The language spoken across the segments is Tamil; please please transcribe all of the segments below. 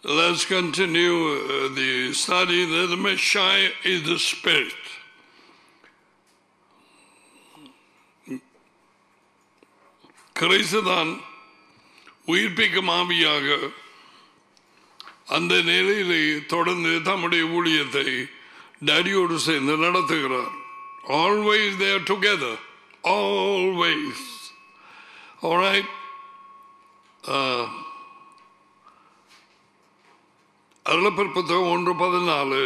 Let's continue uh, the study that the Messiah is the Spirit. கிறிஸ்துதான் உயிர்ப்பிக்கும் ஆவியாக அந்த நிலையிலே தொடர்ந்து தம்முடைய ஊழியத்தை டடியோடு சேர்ந்து நடத்துகிறார் always there together always alright Arulappar புத்தகம் ஒன்று பதினாலு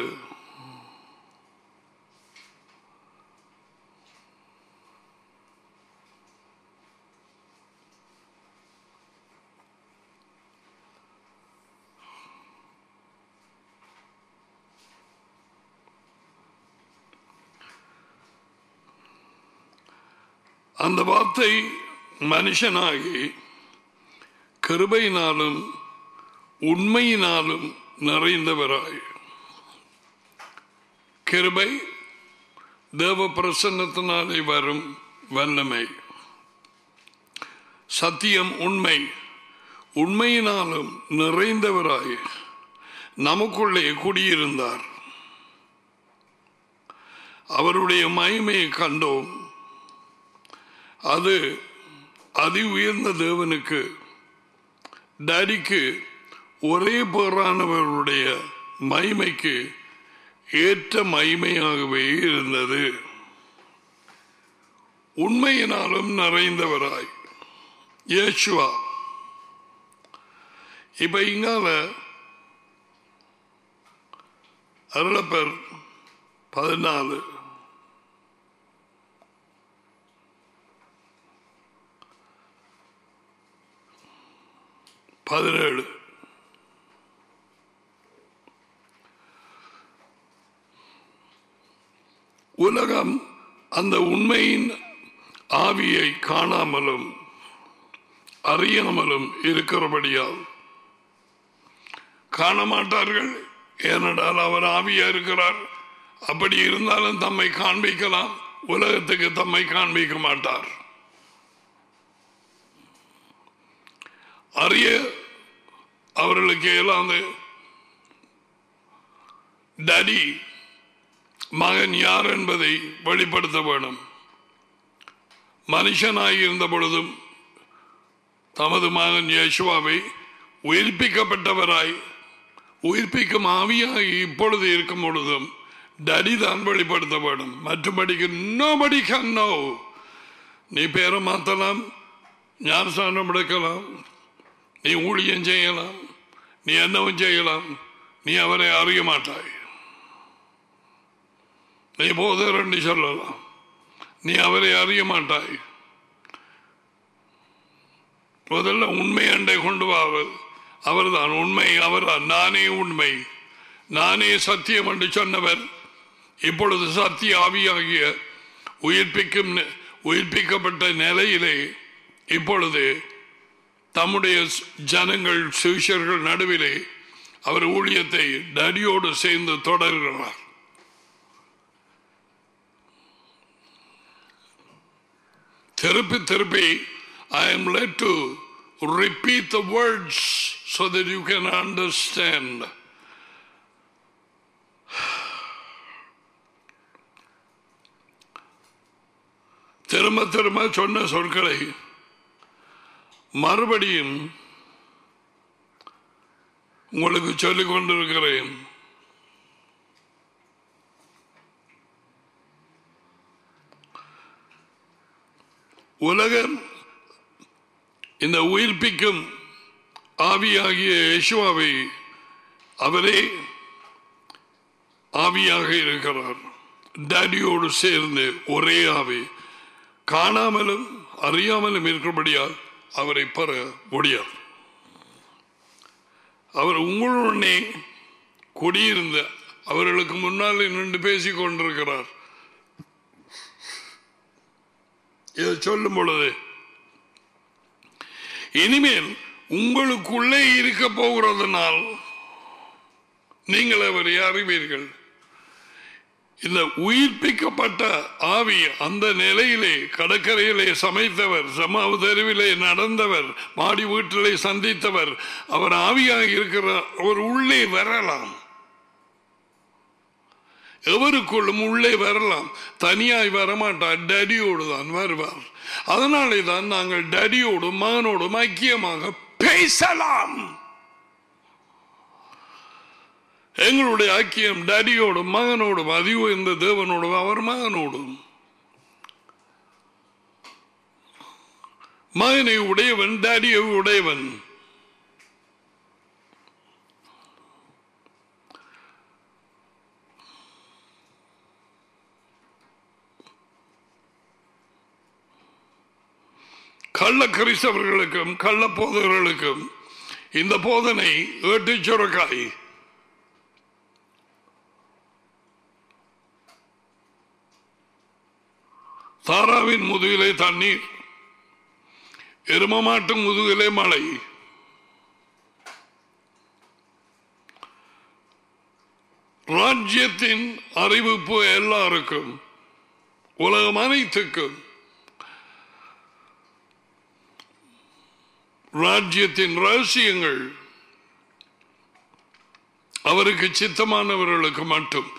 அந்த வார்த்தை மனுஷனாகி கிருபையினாலும் உண்மையினாலும் நிறைந்தவராய் கிருபை தேவ பிரசன்னத்தினாலே வரும் வல்லமை சத்தியம் உண்மை உண்மையினாலும் நிறைந்தவராய் நமக்குள்ளே குடியிருந்தார் அவருடைய மகிமையை கண்டோம் அது அதி உயர்ந்த தேவனுக்கு டேடிக்கு ஒரே பேரானவருடைய மகிமைக்கு ஏற்ற மகிமையாகவே இருந்தது உண்மையினாலும் நிறைந்தவராய் இயேசுவா இப்ப இங்கால அருளப்பர் பதினாலு பதினேழு உலகம் அந்த உண்மையின் ஆவியை காணாமலும் அறியாமலும் இருக்கிறபடியால் காண மாட்டார்கள் ஏனென்றால் அவர் ஆவியா இருக்கிறார் அப்படி இருந்தாலும் தம்மை காண்பிக்கலாம் உலகத்துக்கு தம்மை காண்பிக்க மாட்டார் அறிய அவர்களுக்கு இயலாது டடி மகன் யார் என்பதை வெளிப்படுத்த வேணும் மனுஷனாய் இருந்த பொழுதும் தமது மகன் யேசுவாவை உயிர்ப்பிக்கப்பட்டவராய் உயிர்ப்பிக்கும் ஆவியாகி இப்பொழுது இருக்கும் பொழுதும் டடி தான் வெளிப்படுத்த வேணும் மற்றபடிக்கு நோபடி கண்ணோ நீ பேரை மாற்றலாம் ஞானஸ்தானம் எடுக்கலாம் நீ ஊழியம் செய்யலாம் நீ என்னவும் செய்யலாம் நீ அவரை அறிய மாட்டாய் நீ போதர் என்று சொல்லலாம் நீ அவரை அறிய மாட்டாய் முதல்ல உண்மை அண்டை கொண்டு வாவர் அவர்தான் உண்மை அவர்தான் நானே உண்மை நானே சத்தியம் என்று சொன்னவர் இப்பொழுது சத்திய ஆவியாகிய உயிர்ப்பிக்கும் உயிர்ப்பிக்கப்பட்ட நிலையிலே இப்பொழுது தம்முடைய ஜனங்கள் சிஷர்கள் நடுவிலே அவர் ஊழியத்தை நடியோடு சேர்ந்து தொடர்கிறார் திருப்பி திருப்பி I am let to repeat the words so that you can understand. திரும்ப திரும்ப சொன்ன சொற்களை மறுபடியும் உங்களுக்கு சொல்லிக் கொண்டிருக்கிறேன் உலகம் இந்த உயிர்ப்பிக்கும் ஆவியாகிய யேசுவாவை அவரே ஆவியாக இருக்கிறார் டேடியோடு சேர்ந்து ஒரே ஆவி காணாமலும் அறியாமலும் இருக்கிறபடியால் அவரை பெற முடியாது அவர் உங்களுடனே குடியிருந்த அவர்களுக்கு முன்னால் நின்று பேசிக் கொண்டிருக்கிறார் இதை சொல்லும் பொழுது இனிமேல் உங்களுக்குள்ளே இருக்க போகிறதுனால் நீங்கள் அவரை அறிவீர்கள் இந்த உயிர்ப்பிக்கப்பட்ட ஆவி அந்த நிலையிலே கடற்கரையிலே சமைத்தவர் சமாவு தெருவிலே நடந்தவர் மாடி வீட்டிலே சந்தித்தவர் அவர் ஆவியாக இருக்கிறார் அவர் உள்ளே வரலாம் எவருக்குள்ளும் உள்ளே வரலாம் தனியாய் வரமாட்டார் டடியோடு தான் வருவார் அதனாலே தான் நாங்கள் டடியோடும் மகனோடும் ஐக்கியமாக பேசலாம் எங்களுடைய ஐக்கியம் டடியோடும் மகனோடும் அதிக இந்த தேவனோடும் அவர் மகனோடும் மகனை உடையவன் டடியை உடையவன் கள்ள கிறிஸ்தவர்களுக்கும் கள்ள போதவர்களுக்கும் இந்த போதனை ஏட்டு சுரக்காய் தாராவின் முதுகிலே தண்ணீர் எருமமாட்டும் முதுகிலே மழை ராஜ்யத்தின் அறிவிப்பு எல்லாருக்கும் உலகம் அனைத்துக்கும் ராஜ்யத்தின் ரகசியங்கள் அவருக்கு சித்தமானவர்களுக்கு மட்டும்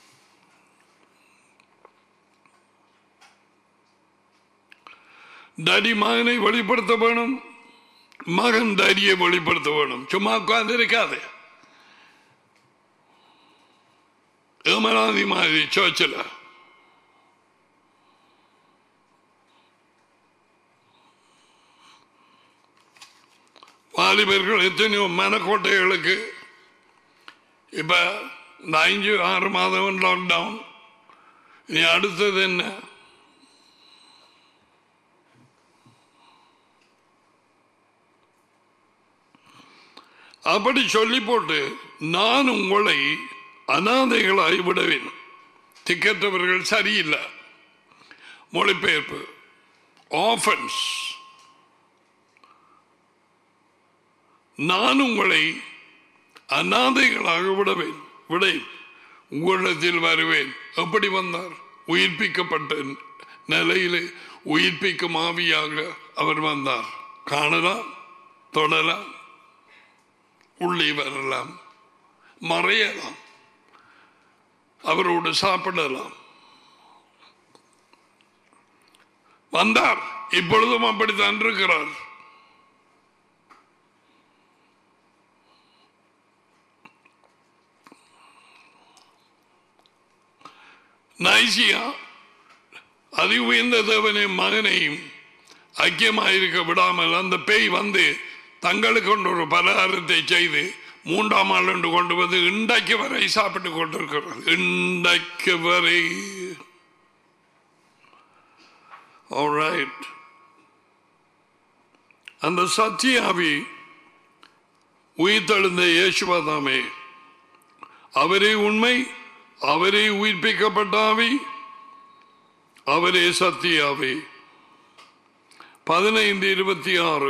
டடி மகனை வெளிப்படுத்த வேணும் மகன் டடியை வெளிப்படுத்த வேணும் சும்மா உட்கார்ந்து இருக்காது ஏமனாதி மாதிரி சோச்சில் வாலிபர்கள் எத்தனையோ மனக்கோட்டைகளுக்கு இப்ப இந்த அஞ்சு ஆறு மாதம் லாக்டவுன் இனி அடுத்தது என்ன அப்படி சொல்லி போட்டு நான் உங்களை அனாதைகளாய் விடுவேன் திக்கற்றவர்கள் சரியில்லை மொழிபெயர்ப்பு ஆஃபன்ஸ் நான் உங்களை அனாதைகளாக விடுவேன் விடேன் உங்களிடத்தில் வருவேன் எப்படி வந்தார் உயிர்ப்பிக்கப்பட்ட நிலையிலே உயிர்ப்பிக்கும் ஆவியாக அவர் வந்தார் காணலாம் தொடலாம் உள்ளே வரலாம் மறையலாம் அவரோடு சாப்பிடலாம் வந்தார் இப்பொழுதும் அப்படித்தான் இருக்கிறார் நைசியா அதி உயர்ந்த தேவனை மகனையும் ஐக்கியமாயிருக்க விடாமல் அந்த பேய் வந்து தங்களுக்கு கொண்டு ஒரு பலகாரத்தை செய்து மூன்றாம் ஆள் என்று கொண்டு வந்து இன்றைக்கு வரை சாப்பிட்டு கொண்டிருக்கிறது இன்றைக்கு வரை Alright. அந்த சத்தியாவி உயிர்த்தெழுந்த இயேசுவாதாமே அவரே உண்மை அவரே உயிர்ப்பிக்கப்பட்ட ஆவி அவரே சத்தியாவி பதினைந்து இருபத்தி ஆறு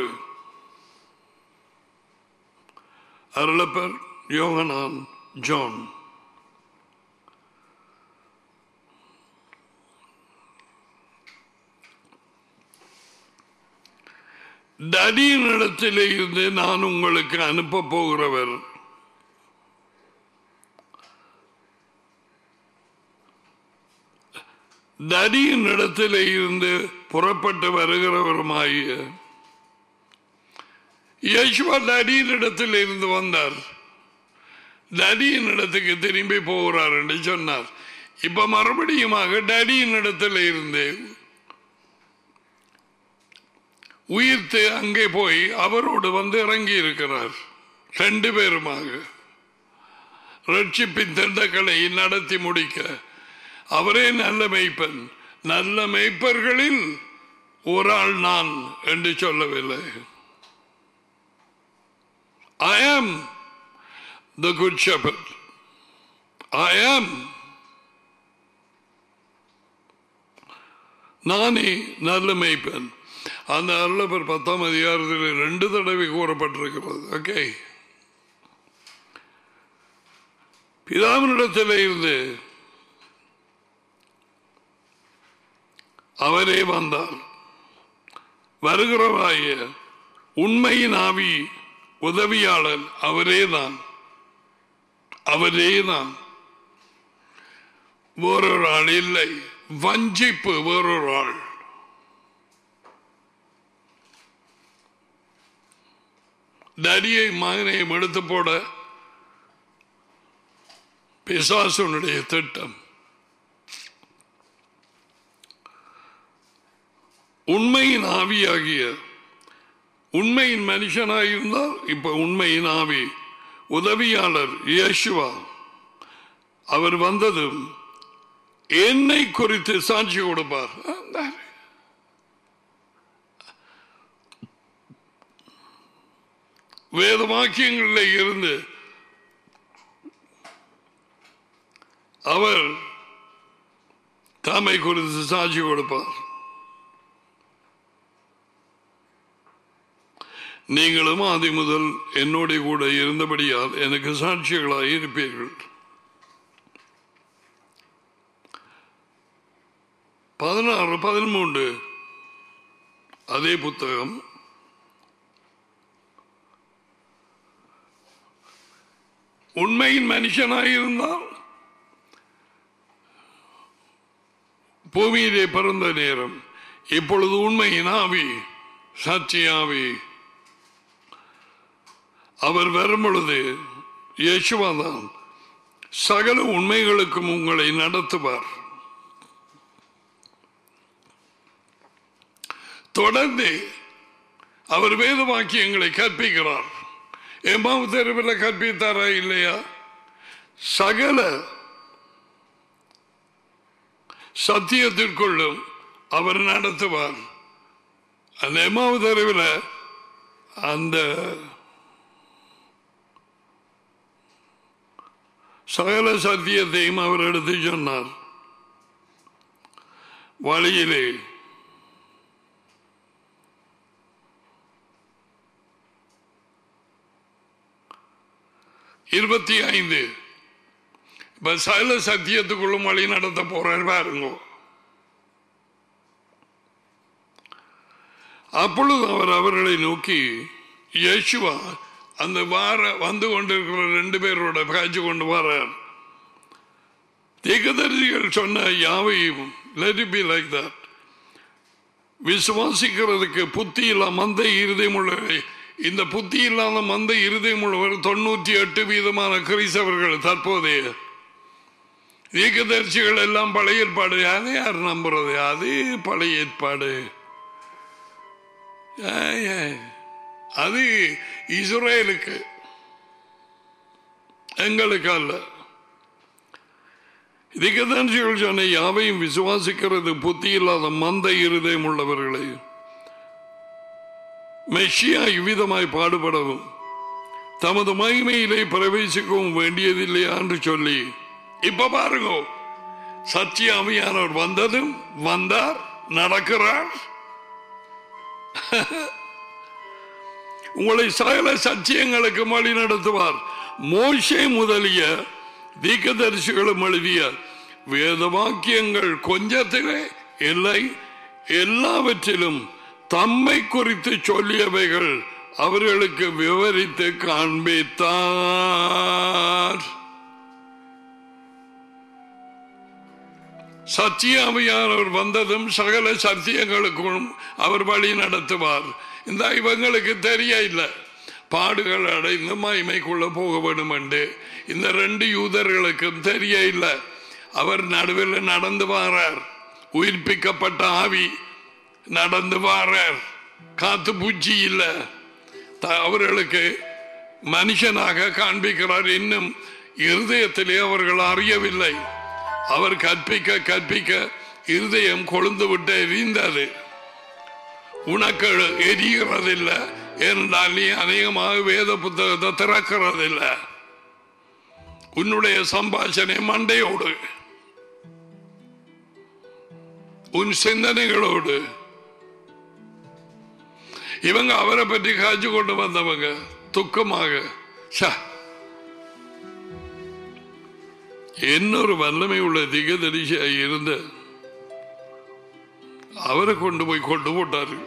அருளப்பர் யோகனான் ஜான் டடியினிடத்திலே இருந்து நான் உங்களுக்கு அனுப்ப போகிறவர் தடியின் இடத்திலே இருந்து புறப்பட்டு வருகிறவருமாகிய யேசுவா தடியின் இடத்தில் இருந்து வந்தார் டடியின் இடத்துக்கு திரும்பி போகிறார் என்று சொன்னார் இப்ப மறுபடியுமாக டடியின் இடத்துல இருந்து உயிர்த்து அங்கே போய் அவரோடு வந்து இறங்கி இருக்கிறார் ரெண்டு பேருமாக ரட்சிப்பின் திண்டக்களை நடத்தி முடிக்க அவரே நல்ல மெய்ப்பன் நல்ல மெய்ப்பர்களில் ஒரு ஆள் நான் என்று சொல்லவில்லை ஐ ஆம் த குட் ஷெப்பர்ட் ஐ ஆம் நானே நல்ல மெய்ப்பன் அந்த அருளப்பர் பத்தாம் அதிகாரத்தில் ரெண்டு தடவை கூறப்பட்டிருக்கிறது ஓகே பிதாவினிடத்தில் இருந்து அவரே வந்தார் வருகிறவராய உண்மையின் ஆவி உதவியாளர் அவரேதான் அவரேதான் வேறொரு ஆள் இல்லை வஞ்சிப்பு வேறொரு ஆள் நரியை மகனையும் எடுத்து போட பிசாசுனுடைய திட்டம் உண்மையின் ஆவியாகிய உண்மையின் மனுஷனாயிருந்தால் இப்ப உண்மையின் ஆவி உதவியாளர் இயேசுவா அவர் வந்ததும் என்னை குறித்து சாட்சி கொடுப்பார் வேத வாக்கியங்களில் இருந்து அவர் தாமை குறித்து சாட்சி கொடுப்பார் நீங்களும் ஆதி முதல் என்னோட கூட இருந்தபடியால் எனக்கு சாட்சிகளாய் இருப்பீர்கள் பதினாறு பதிமூன்று அதே புத்தகம் உண்மையின் மனுஷனாயிருந்தால் பூமியிலே பிறந்த நேரம் இப்பொழுது உண்மையின் ஆவி சாட்சியாவி அவர் வரும் பொழுது யேசுவாதான் சகல உண்மைகளுக்கும் உங்களை நடத்துவார் தொடர்ந்து அவர் வேத வாக்கியங்களை கற்பிக்கிறார் எம்மாவு தெருவில் கற்பித்தாரா இல்லையா சகல சத்தியத்திற்குள்ளும் அவர் நடத்துவார் அந்த எம்மாவு தெருவில் அந்த சகல சத்தியத்தையும் அவர் எடுத்து சொன்னார் வழியிலே இருபத்தி ஐந்து இப்ப சகல சத்தியத்துக்குள்ளும் வழி நடத்த போறார் பாருங்க அப்பொழுது அவர் அவர்களை நோக்கி யேசுவா அந்த வார வந்து கொண்டிருக்கிற ரெண்டு பேரோட காய்ச்சி கொண்டு வரார் தீர்க்கதரிசிகள் சொன்ன யாவையும் let it be like that விசுவாசிக்கிறதுக்கு புத்தி இல்லா மந்த இருதயம் உள்ள இந்த புத்தி இல்லாத மந்த இருதயம் உள்ளவர் தொண்ணூற்றி எட்டு வீதமான கிறிஸ்தவர்கள் தற்போதைய தீர்க்கதரிசிகள் எல்லாம் பழைய ஏற்பாடு அதை யார் நம்புறது அது பழைய ஏற்பாடு ஏய், ஏய். அது இஸ்ரேலுக்கு எங்களுக்கு அல்ல திகதன்சிகள் சொன்ன யாவையும் விசுவாசிக்கிறது புத்தி இல்லாத மந்த இருதயம் உள்ளவர்களை மெஷியா இவ்விதமாய் பாடுபடவும் தமது மகிமையிலே பிரவேசிக்கவும் வேண்டியதில்லையா என்று சொல்லி இப்ப பாருங்க சத்திய அவையானவர் வந்ததும் வந்தார் நடக்கிறார் உங்களை சகல சத்தியங்களுக்கு வழி நடத்துவார் மோசே முதலிய தீக்கதரிசிகளும் எழுதிய வேத வாக்கியங்கள் கொஞ்சத்திலே இல்லை எல்லாவற்றிலும் தம்மை குறித்து சொல்லியவைகள் அவர்களுக்கு விவரித்து காண்பித்தார் சத்தியாமையானவர் வந்ததும் சகல சத்தியங்களுக்கும் அவர் வழி நடத்துவார் இந்த இவங்களுக்கு தெரிய இல்லை பாடுகள் அடைந்து மகிமைக்குள்ள போக வேண்டும் என்று இந்த ரெண்டு யூதர்களுக்கும் தெரிய இல்லை அவர் நடுவில் நடந்து வாரார் உயிர்ப்பிக்கப்பட்ட ஆவி நடந்து வாரார் காத்து பூச்சி இல்லை த- அவர்களுக்கு மனுஷனாக காண்பிக்கிறார் இன்னும் இருதயத்திலே அவர்கள் அறியவில்லை அவர் கற்பிக்க கற்பிக்க இருதயம் கொழுந்து விட்டு எரிந்தது உனக்கு எரிகிறதில்லை ஏனென்றால் நீ அநேகமாக வேத புத்தகத்தை திறக்கிறதில்லை உன்னுடைய சம்பாஷணை மண்டையோடு உன் சிந்தனைகளோடு இவங்க அவரை பற்றி காய்ச்சி கொண்டு வந்தவங்க துக்கமாக ச்ச. இன்னொரு வல்லமை உள்ள திகதரிசியாய் இருந்த அவரை கொண்டு போய் கொண்டு போட்டார்கள்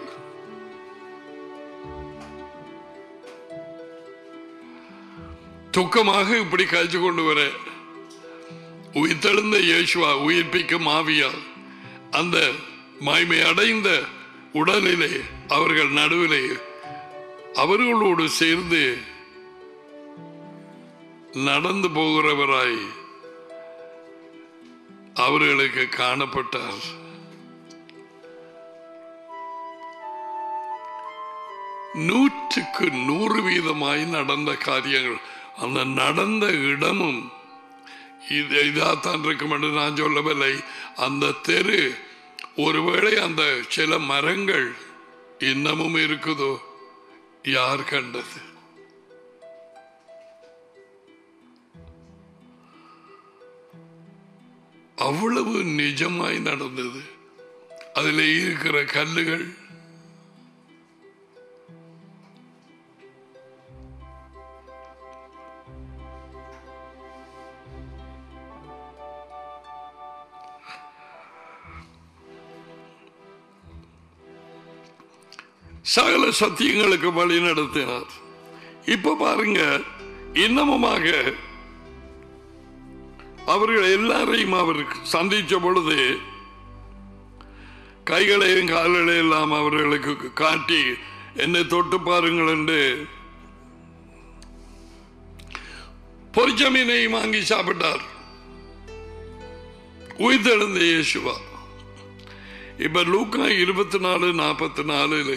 துக்கமாக இப்படி காய்ச்சி கொண்டு வர உயிர்த்தெழுந்த இயேசுவா உயிர்ப்பிக்கும் ஆவியா அந்த மாய்மை அடைந்த உடலிலே அவர்கள் நடுவிலே அவர்களோடு சேர்ந்து நடந்து போகிறவராய் அவர்களுக்கு காணப்பட்டார் நூற்றுக்கு நூறு வீதமாய் நடந்த காரியங்கள் அந்த நடந்த இடமும் இது இதாத்தான் இருக்கும் என்று நான் சொல்லவில்லை அந்த தெரு ஒருவேளை அந்த சில மரங்கள் இன்னமும் இருக்குதோ யார் கண்டது அவ்வளவு நிஜமாய் நடந்தது அதில் இருக்கிற கல்லுகள் சகல சத்தியங்களுக்கு வழி நடத்தினார் இப்ப பாருங்க இன்னமுமாக அவர்கள் எல்லாரையும் அவர் சந்திச்ச பொழுது கைகளையும் கால்களையும் எல்லாம் அவர்களுக்கு காட்டி என்னை தொட்டு பாருங்கள் என்று பொறிச்சமீனையும் வாங்கி சாப்பிட்டார் உயிர்த்தெழுந்த இயேசுவா இப்ப லூக்கா இருபத்தி நாலு நாற்பத்தி நாலுல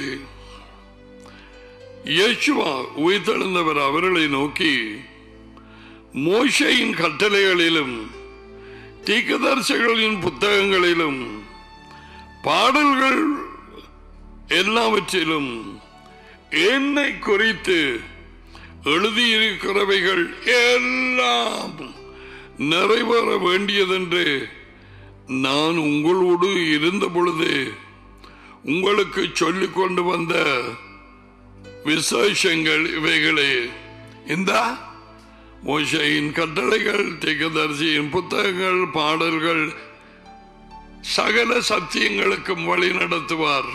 இயேசுவா உயிர்த்தெழுந்தவர் அவர்களை நோக்கி மோஷையின் கட்டளைகளிலும் தீக்கதர்சிகளின் புத்தகங்களிலும் பாடல்கள் எல்லாவற்றிலும் என்னை குறித்து எழுதியிருக்கிறவைகள் எல்லாம் நிறைவேற வேண்டியதென்று நான் உங்களோடு இருந்த பொழுது உங்களுக்கு சொல்லிக் கொண்டு வந்த விசேஷங்கள் இவைகளே இந்த மோசையின் கட்டளைகள் திகதர்சியின் புத்தகங்கள் பாடல்கள் சகல சத்தியங்களுக்கும் வழி நடத்துவார்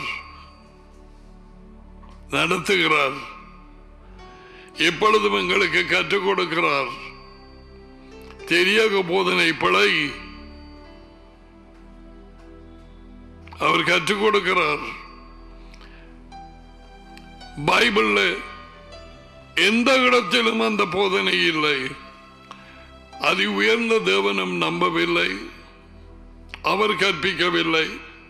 நடத்துகிறார் எப்பொழுதும் எங்களுக்கு கற்றுக் கொடுக்கிறார் தெரியாத போதனை பிழை அவர் கற்றுக் கொடுக்கிறார் பைபிள்ல எந்த இடத்திலும் அந்த போதனை இல்லை அதி உயர்ந்த தேவனும் நம்பவில்லை அவர் கற்பிக்கவில்லை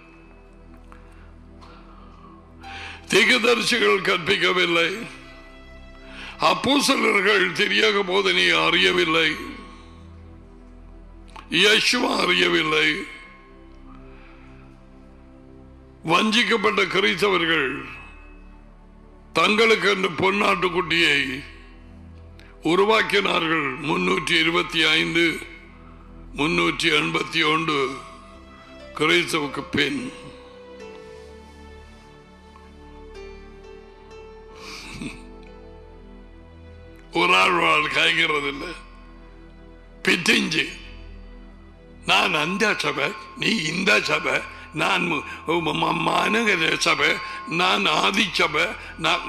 திகதர்சிகள் கற்பிக்கவில்லை அப்போசலர்கள் தெரியாத போதனையை அறியவில்லை யசுவா அறியவில்லை வஞ்சிக்கப்பட்ட கிறிஸ்தவர்கள் தங்களுக்கு என்று பொன்னாட்டுக்குட்டியை உருவாக்கினார்கள் முன்னூற்றி இருபத்தி ஐந்து முன்னூற்றி எண்பத்தி ஒன்று கிறிஸ்தவுக்கு பின் ஒரு ஆள் வாழ் காய்கிறது இல்லை பித்திஞ்சு நான் அந்த சபை நீ இந்த சபை நான் மாநகர சபை நான் ஆதி சபை நான்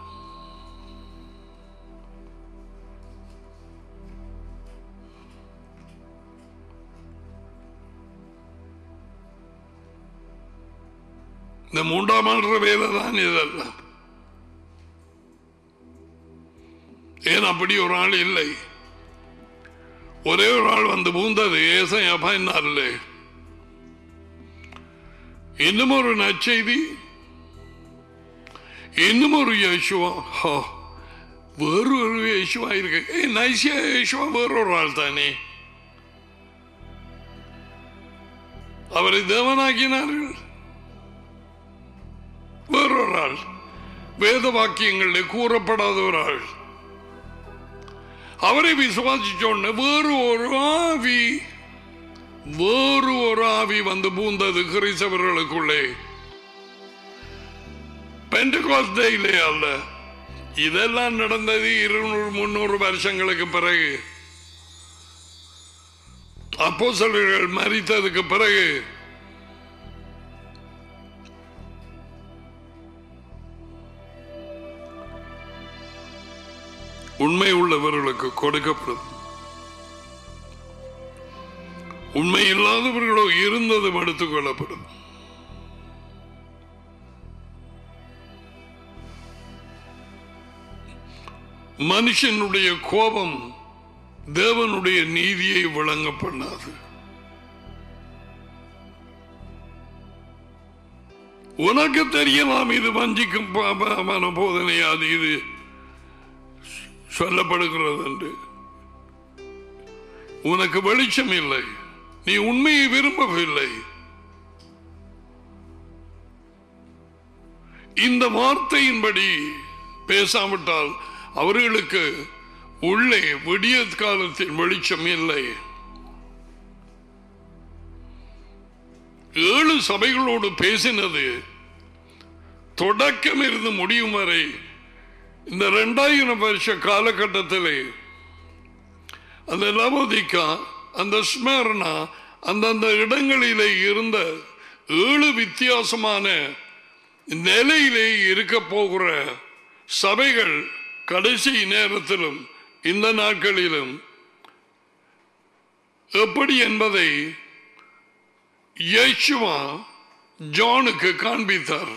இந்த மூன்றாம் ஆண்டு வேலை தான் இதெல்லாம் ஏன் அப்படி ஒரு ஆள் இல்லை ஒரே ஒரு ஆள் வந்து பூந்தது ஏசன் அப்பாயினார்லே இன்னும் ஒரு நற்செய்தி இன்னும் ஒரு யேசுவா ஹோ, வேறு ஒரு யேசுவா இருக்கு ஏ நைசியா யேசுவா வேறொரு ஆள் தானே அவரை தேவனாக்கினார்கள் வேறொரு ஆள் வேத வாக்கியங்களில் கூறப்படாத ஒரு ஆள் அவரை விசுவாசிச்சோன்னு வேறு ஒரு ஆவி வேறு ஒரு ஆவி வந்து பூந்தது கிறிஸ்தவர்களுக்குள்ளே பெண்டகாஸ்டேயிலே அல்ல இதெல்லாம் நடந்தது இருநூறு முன்னூறு வருஷங்களுக்கு பிறகு அப்போஸ்தலர்கள் மரித்ததுக்கு பிறகு உண்மை உள்ளவர்களுக்கு கொடுக்கப்படும் உண்மை இல்லாதவர்களோ இருந்ததும் எடுத்துக் கொள்ளப்படும் மனுஷனுடைய கோபம் தேவனுடைய நீதியை விளங்க பண்ணாது உனக்கு தெரியலாம் இது வஞ்சிக்கும் பாபமான போதனை அது இது சொல்லப்படுகிறது என்று உனக்கு வெளிச்சம் இல்லை நீ உண்மையை விரும்பவில்லை இந்த வார்த்தையின்படி பேசாவிட்டால் அவர்களுக்கு உள்ளே விடிய காலத்தில் வெளிச்சம் இல்லை ஏழு சபைகளோடு பேசினது தொடக்கம் இருந்து முடியும் வரை இந்த ரெண்டாயிரம் வருஷ காலகட்டத்திலே அந்த லவோதிக்கா அந்த ஸ்மரணா அந்தந்த இடங்களிலே இருந்த ஏழு வித்தியாசமான நிலையிலே இருக்க போகிற சபைகள் கடைசி நேரத்திலும் இந்த நாட்களிலும் எப்படி என்பதை இயேசுவா ஜானுக்கு காண்பித்தார்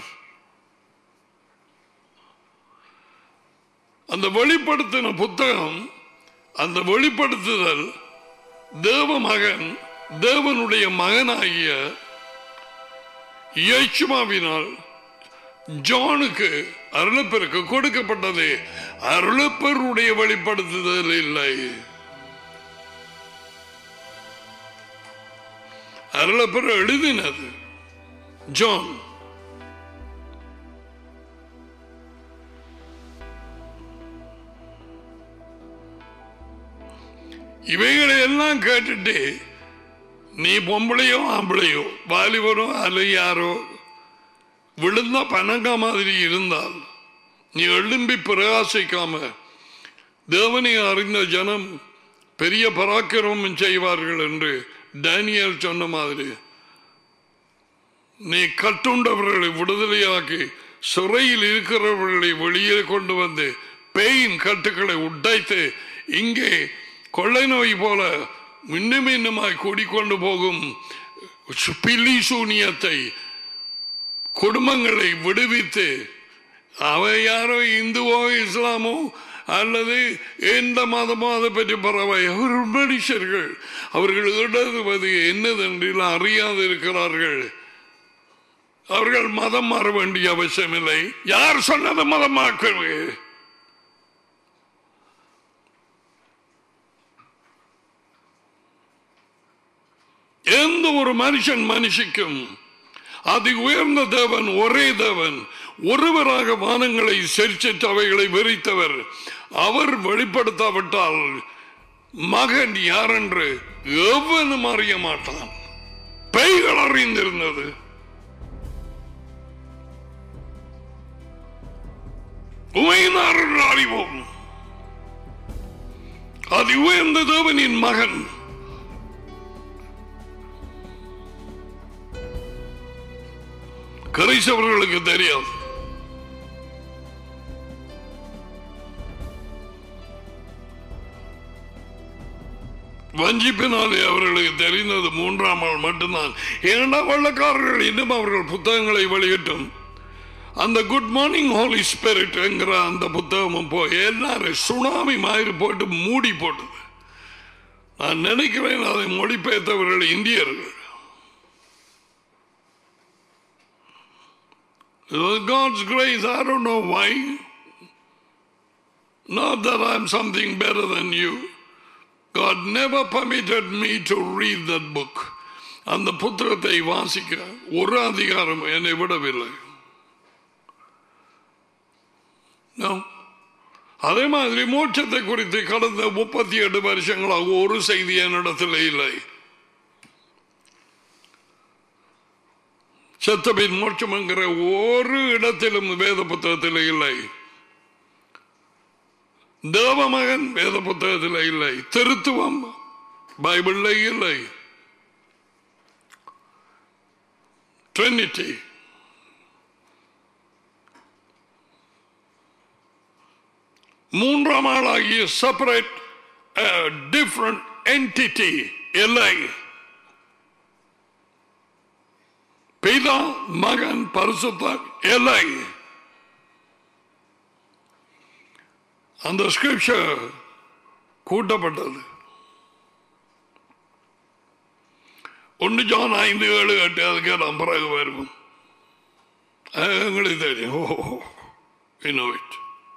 அந்த வெளிப்படுத்தின புத்தகம் அந்த வெளிப்படுத்துதல் தேவ மகன் தேவனுடைய மகனாகிய இயேசுமாவினால் ஜானுக்கு அருளப்பெருக்கு கொடுக்கப்பட்டது அருளப்பருடைய வெளிப்படுத்துதல் இல்லை அருளப்பெரு எழுதினது ஜான் இவைகளை எல்லாம் கேட்டுட்டு நீ பொம்பளையோ ஆம்பளையோ வாலிபரோ அல்ல யாரோ விழுந்த பனங்கா மாதிரி இருந்தால் நீ எழும்பி பிரகாசிக்காம தேவனை அறிந்த ஜனம் பெரிய பராக்கிரமம் செய்வார்கள் என்று டேனியல் சொன்ன மாதிரி நீ கட்டுண்டவர்களை விடுதலையாக்கி சிறையில் இருக்கிறவர்களை வெளியே கொண்டு வந்து பேயின் கட்டுக்களை உடைத்து இங்கே கொள்ளை நோய் போல மின்னும் இன்னுமாய் கூடிக்கொண்டு போகும் பில்லி சூனியத்தை குடும்பங்களை விடுவித்து அவை யாரோ இந்துவோ இஸ்லாமோ அல்லது எந்த மதமோ அதை பற்றி பரவாய் அவர்கள் மனுஷர்கள் அவர்கள் இடதுவது என்னதென்று அறியாது இருக்கிறார்கள் அவர்கள் மதம் மாற வேண்டிய அவசியமில்லை யார் சொன்னது மதமாக்குவது எந்த ஒரு மனுஷன் மனுஷிக்கும் அதி உயர்ந்த தேவன் ஒரே தேவன் ஒருவராக வானங்களை செரிச்சிட்டு அவைகளை வெறித்தவர் அவர் வெளிப்படுத்தாவிட்டால் மகன் யாரென்று எவனும் அறிய மாட்டான் பெய்கள் அறிந்திருந்தது உமையினார் என்று அறிவோம் அதி உயர்ந்த தேவனின் மகன் கிரைசவர்களுக்கு தெரியாது வஞ்சிப்பினாலே அவர்களுக்கு தெரிந்தது மூன்றாம் நாள் மட்டும்தான் ஏன்னா வெள்ளக்காரர்கள் இன்னும் அவர்கள் புத்தகங்களை வெளியிட்டும் அந்த குட் மார்னிங் ஹோலி ஸ்பிரிட் என்கிற அந்த புத்தகமும் போய் எல்லாரும் சுனாமி மாதிரி போட்டு மூடி போட்டது நான் நினைக்கிறேன் அதை மொழிபெயர்த்தவர்கள் இந்தியர்கள் It was God's grace. I don't know why. Not that I'm something better than you. God never permitted me to read that book. அந்த புத்தகத்தை வாசிக்க ஒரு அதிகாரம் என்னை விடவில்லை No. அதே மாதிரி மோட்சத்தை குறித்து கடந்த முப்பத்தி எட்டு வருஷங்களாக ஒரு செய்தி என்னிடத்தில் இல்லை செத்தபின் மோட்சம் என்கிற ஒரு இடத்திலும் வேத புத்தகத்தில் இல்லை தேவமகன் வேத புத்தகத்தில் இல்லை திருத்துவம் பைபிள்ல இல்லை ட்ரினிட்டி மூன்றாம் ஆளாகிய செப்பரேட் டிஃப்ரெண்ட் என்டிட்டி இல்லை பிதா மகன் பரிசுத்த இல்லை அந்த ஸ்கிரிப்சர் கூட்டப்பட்டது ஒன்று ஜான் ஐந்து ஏழு எட்டு அதுக்கு நான் பிறகு வருவோம் அது எங்களுக்கு தெரியும் ஓ இன்னோவேட்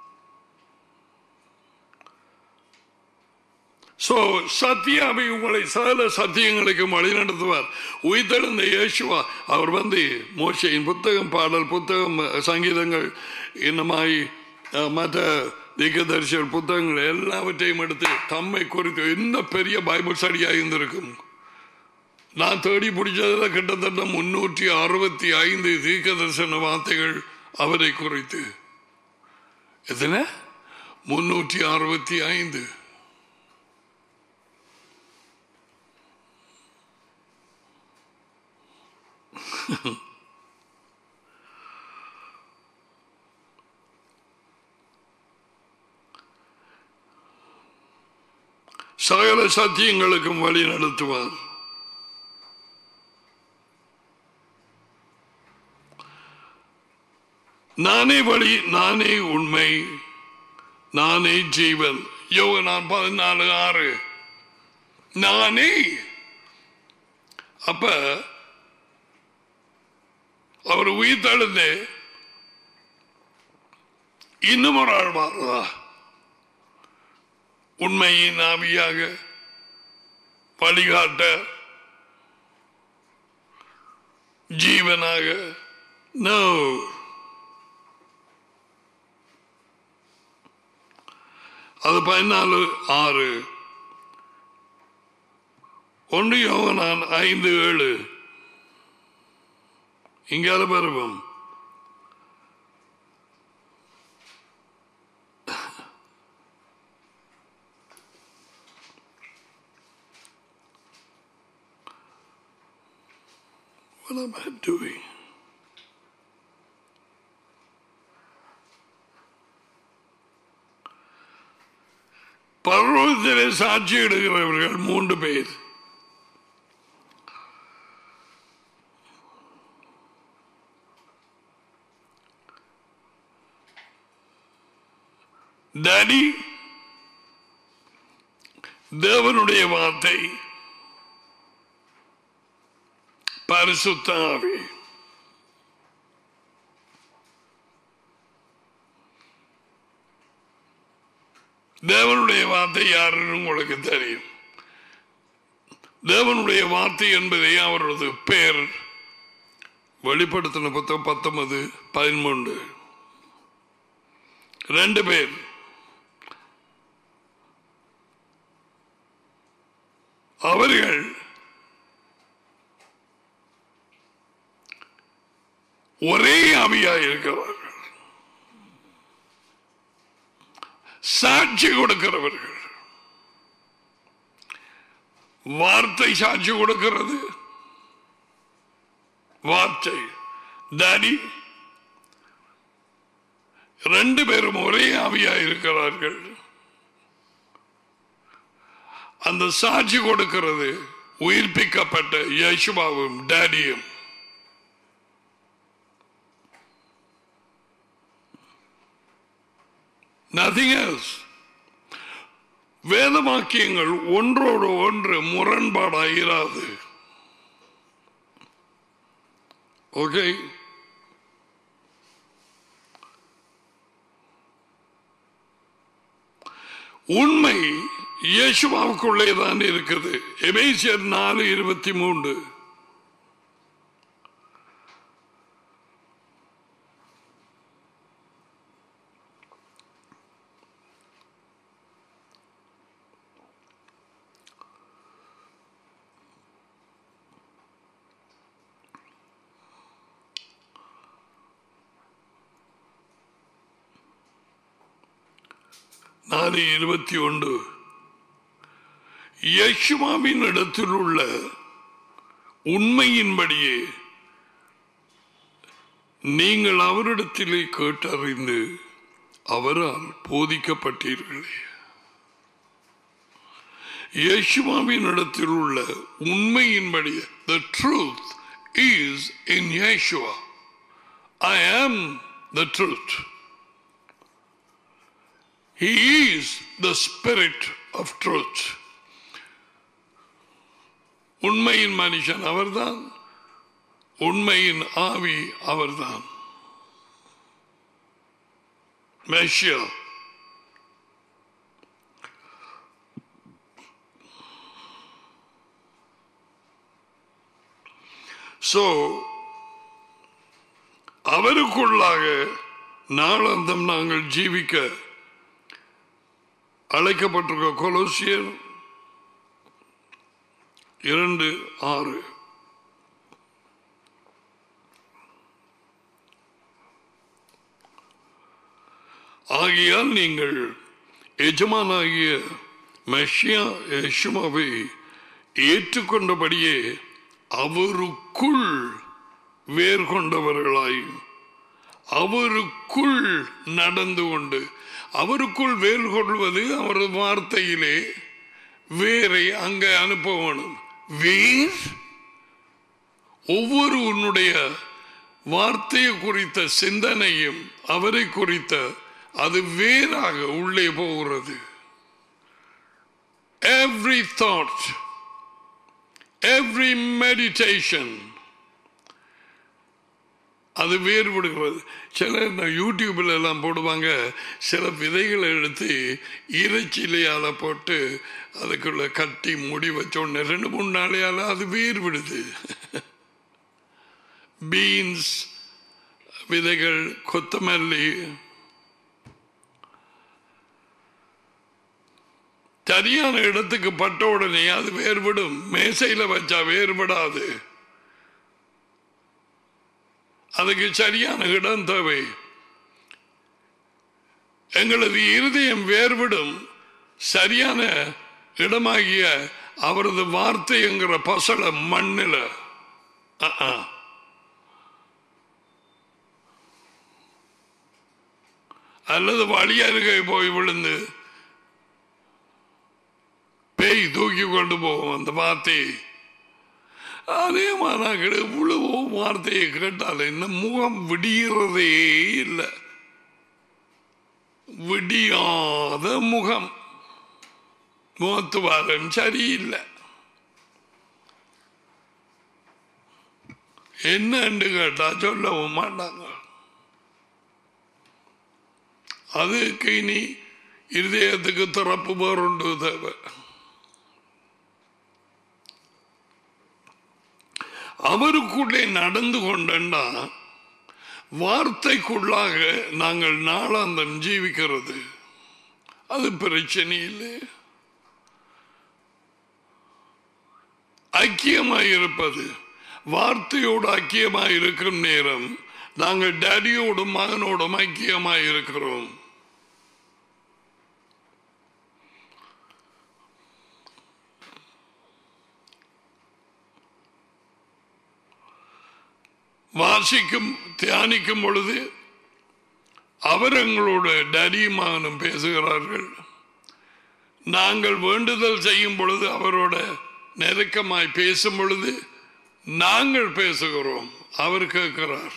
சோ சத்தியாவை உங்களை சகல சத்தியங்களுக்கு வழிநடத்துவார் உயிர்த்தெழுந்த இயேசுவா அவர் வந்து மோசையின் புத்தகம் பாடல் புத்தகம் சங்கீதங்கள் இன்னமாய் அஹ், மற்ற தீர்க்கதரிசிகள் புத்தகங்கள் எல்லாவற்றையும் எடுத்து தம்மை குறித்து என்ன பெரிய பைபிள் ஸ்டடியாக இருந்திருக்கும் நான் தேடி பிடிச்சதுல கிட்டத்தட்ட முன்னூற்றி அறுபத்தி ஐந்து தீர்க்க தரிசன வார்த்தைகள் அவரை குறித்து எத்தனை முன்னூற்றி அறுபத்தி ஐந்து சகல சத்தியங்களுக்கும் வழி நடத்துவார் நானே வழி நானே உண்மை நானே ஜீவன் யோக நான் பதினாலு ஆறு நானே அப்ப அவர் உயிர் தழுந்து இன்னும் ஒரு ஆள் மாறுதா உண்மையின் ஆவியாக வழிகாட்ட ஜீவனாக நோ அது பதினாலு ஆறு ஒன்று யோகனான் ஐந்து ஏழு இங்கால பருவம் What am I doing? பர்வத்திலே சாட்சி எடுக்கிறவர்கள் மூன்று பேர் டேடி தேவனுடைய வார்த்தை பரிசுத்த ஆவி தேவனுடைய வார்த்தை யாருன்னு உங்களுக்கு தெரியும் தேவனுடைய வார்த்தை என்பதை அவரது பேர் வெளிப்படுத்தின புத்தகம் பத்தொன்பது பதிமூன்று ரெண்டு பேர் அவர்கள் ஒரே ஆவியாக இருக்கிறார்கள் சாட்சி கொடுக்கிறவர்கள் வார்த்தை சாட்சி கொடுக்கிறது வார்த்தை டாடி ரெண்டு பேரும் ஒரே ஆவியா இருக்கிறார்கள் அந்த சாட்சி கொடுக்கிறது உயிர்ப்பிக்கப்பட்ட யேசுவாவும் டேடியும் நதிங் எல்ஸ் வேதவாக்கியங்கள் ஒன்றோடு ஒன்று முரண்பாடாயிராது ஓகே உண்மை இயேசுவாவுக்குள்ளே தான் இருக்குது எபேசியர் நாலு இருபத்தி மூன்று நாலு இருபத்தி ஒன்று யேசுவாவின் இடத்தில் உள்ள உண்மையின்படியே நீங்கள் அவரிடத்திலே கேட்டறிந்து அவரால் போதிக்கப்பட்டீர்களே இயேசுவாவின் இடத்தில் உள்ள உண்மையின்படி the truth is in Yeshua I am the truth He is the spirit of truth உண்மையின் மனுஷன் அவர்தான் உண்மையின் ஆவி அவர்தான் மெஷியா சோ அவருக்குள்ளாக நாளந்தம் நாங்கள் ஜீவிக்க அழைக்கப்பட்டிருக்க கொலோசியர் இரண்டு ஆறு ஆகியால் நீங்கள் எஜமானாகிய மெஷியா யெஷுமாவை ஏற்றுக்கொண்டபடியே அவருக்குள் வேர் கொண்டவர்களாய் அவருக்குள் நடந்து கொண்டு அவருக்குள் வேர் கொள்வது அவரது வார்த்தையிலே வேரை அங்கே அனுப்ப வேணும் வேர் ஒவ்வொரு உன்னுடைய வார்த்தையை குறித்த சிந்தனையும் அவரை குறித்த அது வேறாக உள்ளே போகிறது every thought every meditation அது வேறுபடுகிறது சில இந்த யூடியூப்ல எல்லாம் போடுவாங்க சில விதைகளை எடுத்து இறைச்சிலையால போட்டு அதுக்குள்ள கட்டி முடி வச்ச உடனே ரெண்டு மூணு நாளையால அது வேறுபடுது பீன்ஸ் விதைகள் கொத்தமல்லி சரியான இடத்துக்கு பட்ட உடனே அது வேறுபடும் மேசையில வச்சா வேறுபடாது அதுக்கு சரியான இடம் தேவை எங்களது இருதயம் வேறுபடும் சரியான இடமாகிய அவரது வார்த்தை என்கிற பசல மண்ணில் அல்லது வழியருகே போய் விழுந்து பேய் தூக்கி கொண்டு போகும் அந்த வார்த்தையை அதே மாதிரி இவ்வளவோ வார்த்தையை கேட்டால் இந்த முகம் விடிகிறதே இல்லை விடியாத முகம் முகத்து வாரம் சரியில்லை என்னன்னு கேட்டா சொல்லவும் மாட்டாங்க அதுக்கு இனி இருதயத்துக்கு திறப்பு வேறுண்டு தேவை அவருக்குள்ளே நடந்து கொண்டா வார்த்தைக்குள்ளாக நாங்கள் நாளாந்தம் ஜீவிக்கிறது அது பிரச்சனை இல்லை ஐக்கியமாயிருப்பது வார்த்தையோடு ஐக்கியமாயிருக்கும் நேரம் நாங்கள் டேடியோடும் மகனோடும் ஐக்கியமாயிருக்கிறோம் வாசிக்கும் தியானிக்கும் பொழுது அவர் எங்களோட டரியுமானும் பேசுகிறார்கள் நாங்கள் வேண்டுதல் செய்யும் பொழுது அவரோட நெருக்கமாய் பேசும் பொழுது நாங்கள் பேசுகிறோம் அவர் கேட்கிறார்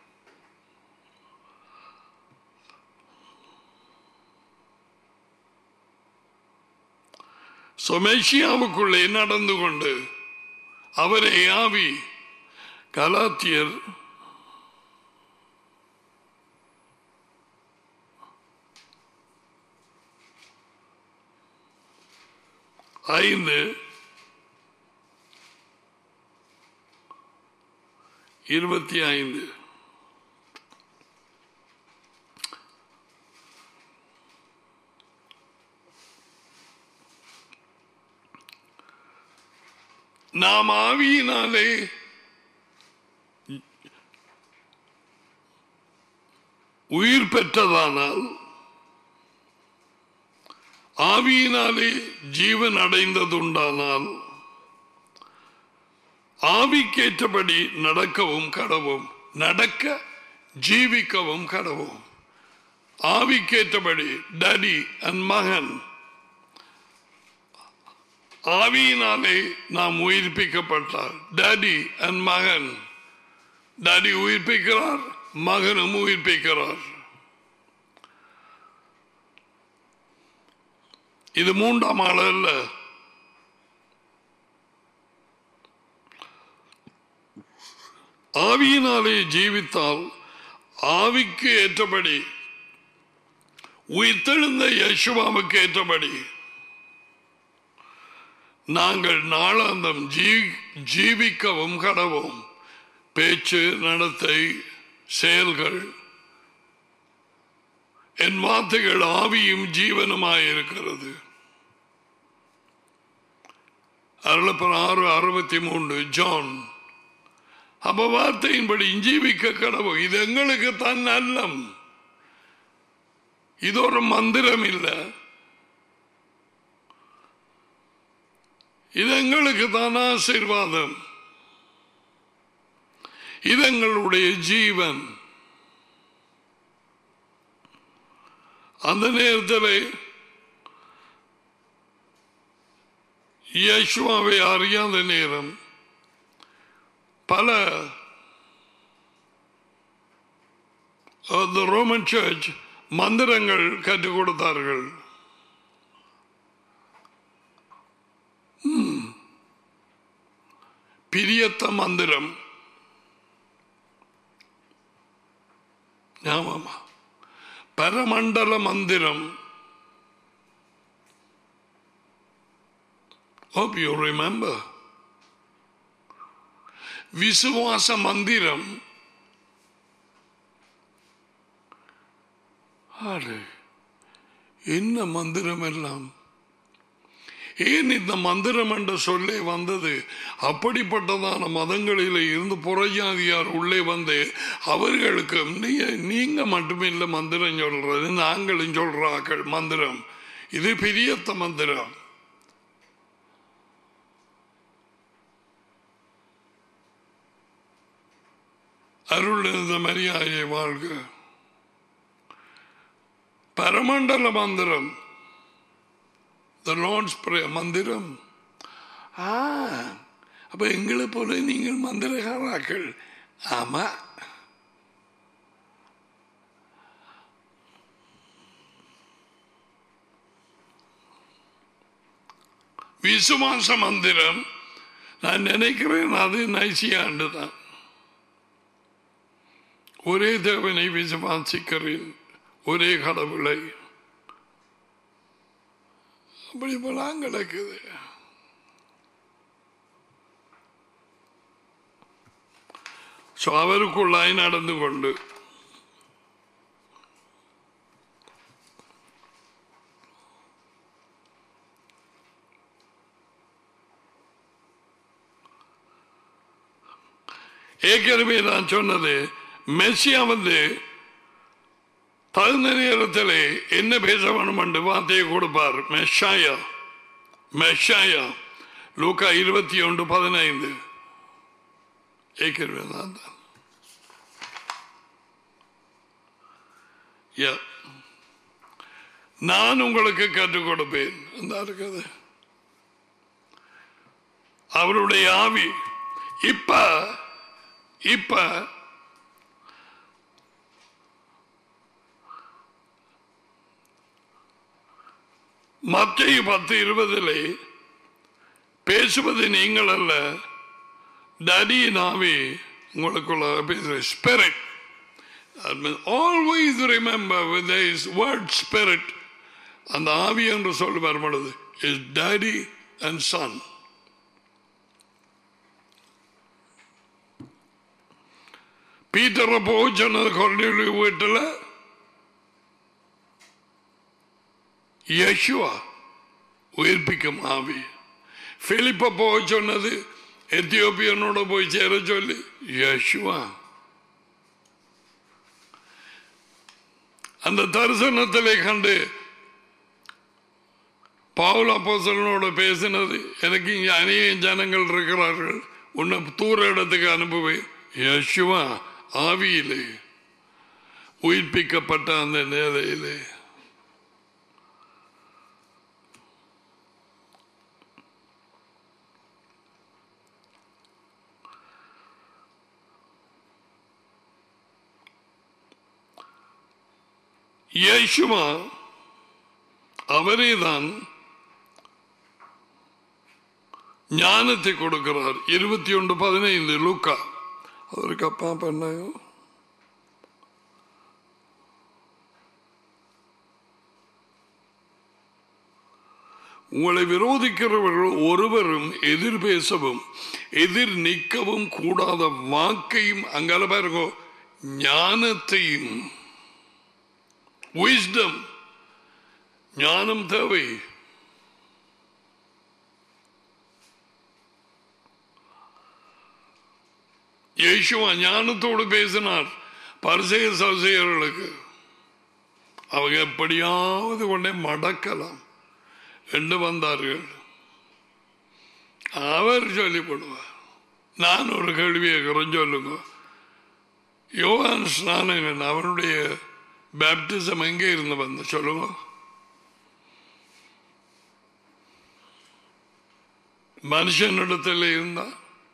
சொமேஷியாவுக்குள்ளே நடந்து கொண்டு அவரை ஆவி கலாத்தியர் ஐந்து இருபத்தி ஐந்து நாம் ஆவியினாலே உயிர் பெற்றதானால் ஆவியினாலே ஜீவன் அடைந்ததுண்டானால் ஆவிக்கேற்றபடி நடக்கவும் கடவும் நடக்க ஜீவிக்கவும் கடவும் ஆவிக்கேற்றபடி டடி அண்ட் மகன் ஆவியினாலே நாம் உயிர்ப்பிக்கப்பட்டார் டடி அண்ட் மகன் டடி உயிர்ப்பிக்கிறார் மகனும் உயிர்ப்பிக்கிறார் இது மூன்றாம் ஆள் அல்ல ஆவியினாலே ஜீவித்தால் ஆவிக்கு ஏற்றபடி உயிர்த்தெழுந்த யசுவாவுக்கு ஏற்றபடி நாங்கள் நாளாந்தம் ஜீ ஜீவிக்கவும் கடவோம் பேச்சு நடத்தை செயல்கள் என் வார்த்தைகள் ஆவியும் ஜீவனுமாயிருக்கிறது அருளப்பன் ஆறு அறுபத்தி மூன்று ஜான் அப்ப வார்த்தையின்படி ஜீவிக்க கடவுள் இது எங்களுக்கு தான் நல்லம் இது ஒரு மந்திரம் இல்லை இது எங்களுக்கு தான் ஆசீர்வாதம் இது எங்களுடைய ஜீவன் அந்த நேரத்தில் யேசுவாவை அறியாத நேரம் பல ரோமன் சர்ச் மந்திரங்கள் கற்றுக் கொடுத்தார்கள் ம். பிரியத்த மந்திரம் ஆமாமா பரமண்டல மந்திரம் Hope you remember. விசுவாச மந்திரம் ஆடு என்ன மந்திரம் எல்லாம் ஏன் இந்த மந்திரம் என்ற சொல்லே வந்தது அப்படிப்பட்டதான மதங்களில் இருந்து புறஜாதியார் உள்ளே வந்து அவர்களுக்கு நீ- நீங்க மட்டுமில்லை மந்திரம் சொல்றது நாங்களும் சொல்றாக்கள் மந்திரம் இது பெரியத்த மந்திரம் அருள் இருந்த மரியாதை வாழ்க பரமண்டல மந்திரம் த லார்ட்ஸ் பிரேயர் மந்திரம் ஆ அப்ப எங்களை போல நீங்கள் மந்திரகாராக்கள் ஆமா விசுவாச மந்திரம் நான் நினைக்கிறேன் அது நைசியாண்டு தான் ஒரே தேவனை விசுவாசிக்கிறேன் ஒரே கடவுளை அப்படி போலாம் கிடக்குது ஸோ அவருக்குள்ளாய் நடந்து கொண்டு ஏற்கனவே நான் சொன்னது மெஸ்ஸியா வந்து தகுந்த நேரத்தில் என்ன பேச வேணும் என்று வார்த்தையை கொடுப்பார் மெஷாயா மெஷாயா லூக்கா இருபத்தி ஒன்று பதினைந்து ஏற்கனவே நான் தான் Yeah. நான் உங்களுக்கு கற்றுக் கொடுப்பேன் அந்த இருக்குது அவருடைய ஆவி இப்ப இப்ப மத்திய பத்து இருபதிலே பேசுவது நீங்கள் அல்ல டடியின் ஆவி உங்களுக்குள்ள பேசுற spirit always remember with this word spirit அந்த ஆவி என்று சொல்லி வரும் பொழுது இஸ் டேடி அண்ட் சன் பீட்டரை போய் சொன்னது கொரணியுடைய வீட்டில் யேசுவா உயிர்ப்பிக்கும் ஆவி பிலிப்ப போக சொன்னது எத்தியோப்பியனோட போய் சேர சொல்லி யேசுவா அந்த தரிசனத்திலே கண்டு பவுல் அப்போஸ்தலனோட பேசினது எனக்கு இங்கே அநேக ஜனங்கள் இருக்கிறார்கள் உன்னை தூர இடத்துக்கு அனுப்புவேன் யேசுவா ஆவியிலே உயிர்ப்பிக்கப்பட்ட அந்த நேரையிலே இயேசுவா அவரேதான் ஞானத்தை கொடுக்கிறார் இருபத்தி ஒன்று பதினைந்து லூக்கா அவருக்கு அப்பா பண்ணாயோ உங்களை விரோதிக்கிறவர்கள் ஒருவரும் எதிர் பேசவும் எதிர் நிற்கவும் கூடாத வாக்கையும் அங்கால பாருங்க ஞானத்தையும் wisdom ஞானம் தேவை இயேசுவா ஞானத்தோடு பேசினார் பரிசெய சசையர்களுக்கு அவங்க எப்படியாவது கொண்டே மடக்கலாம் என்று வந்தார்கள் அவர் சொல்லிப்படுவார் நான் ஒரு கேள்வி கேட்கிறேன் சொல்லுங்க யோகான் ஸ்நானகன் அவருடைய பேப்டிசம் எங்கே இருந்து வந்த சொல்லுங்க மனுஷனிடத்தில் இருந்தா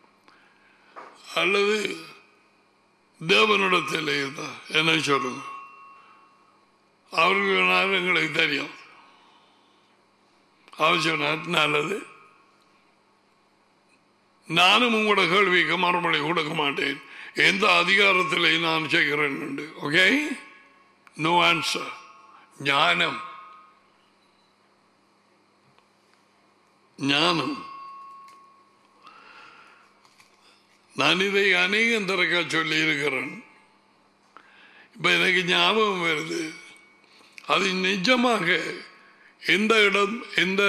அல்லது தேவனிடத்தில் இருந்தா என்ன சொல்லுங்க அவர்கள் எங்களுக்கு தெரியும் அவர் சொன்னார் நல்லது நானும் உங்களோட கேள்விக்கு மறுமொழி கொடுக்க மாட்டேன் எந்த அதிகாரத்தில் நான் செய்கிறேன் ஓகே நோ ஆன்சர் ஞானம் ஞானம் நான் இதை அநேகம் திறக்க சொல்லி இருக்கிறேன் இப்ப எனக்கு ஞாபகம் வருது அது நிஜமாக எந்த இடம் எந்த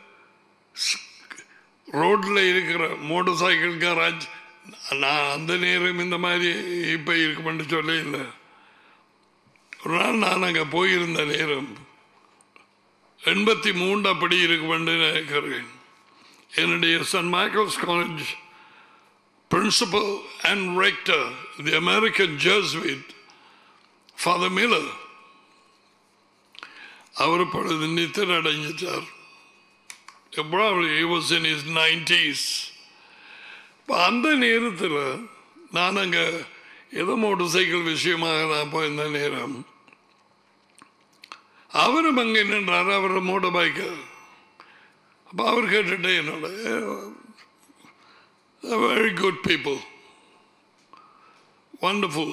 ரோட்ல இருக்கிற மோட்டார் சைக்கிள் கராஜ் நான் அந்த நேரம் இந்த மாதிரி இப்ப இருக்குமென்று சொல்ல இல்லை ஒரு நாள் நான் அங்கே போயிருந்த நேரம் எண்பத்தி மூன்று அப்படி இருக்குமென்று நினைக்கிறேன் என்னுடைய saint Michael's college principal and rector the American Jesuit father Miller அவர் இப்பொழுது நித்திர அடைஞ்சிட்டார் probably he was in his 90s அந்த நேரத்தில் நான் அங்கே ஏதோ மோட்டர் சைக்கிள் விஷயமாக நான் போயிருந்த நேரம் அவரும் அங்கே நின்றார் அவர் மோட்டர் பைக்கு அப்போ அவர் கேட்டுட்டு என்னோட very good people wonderful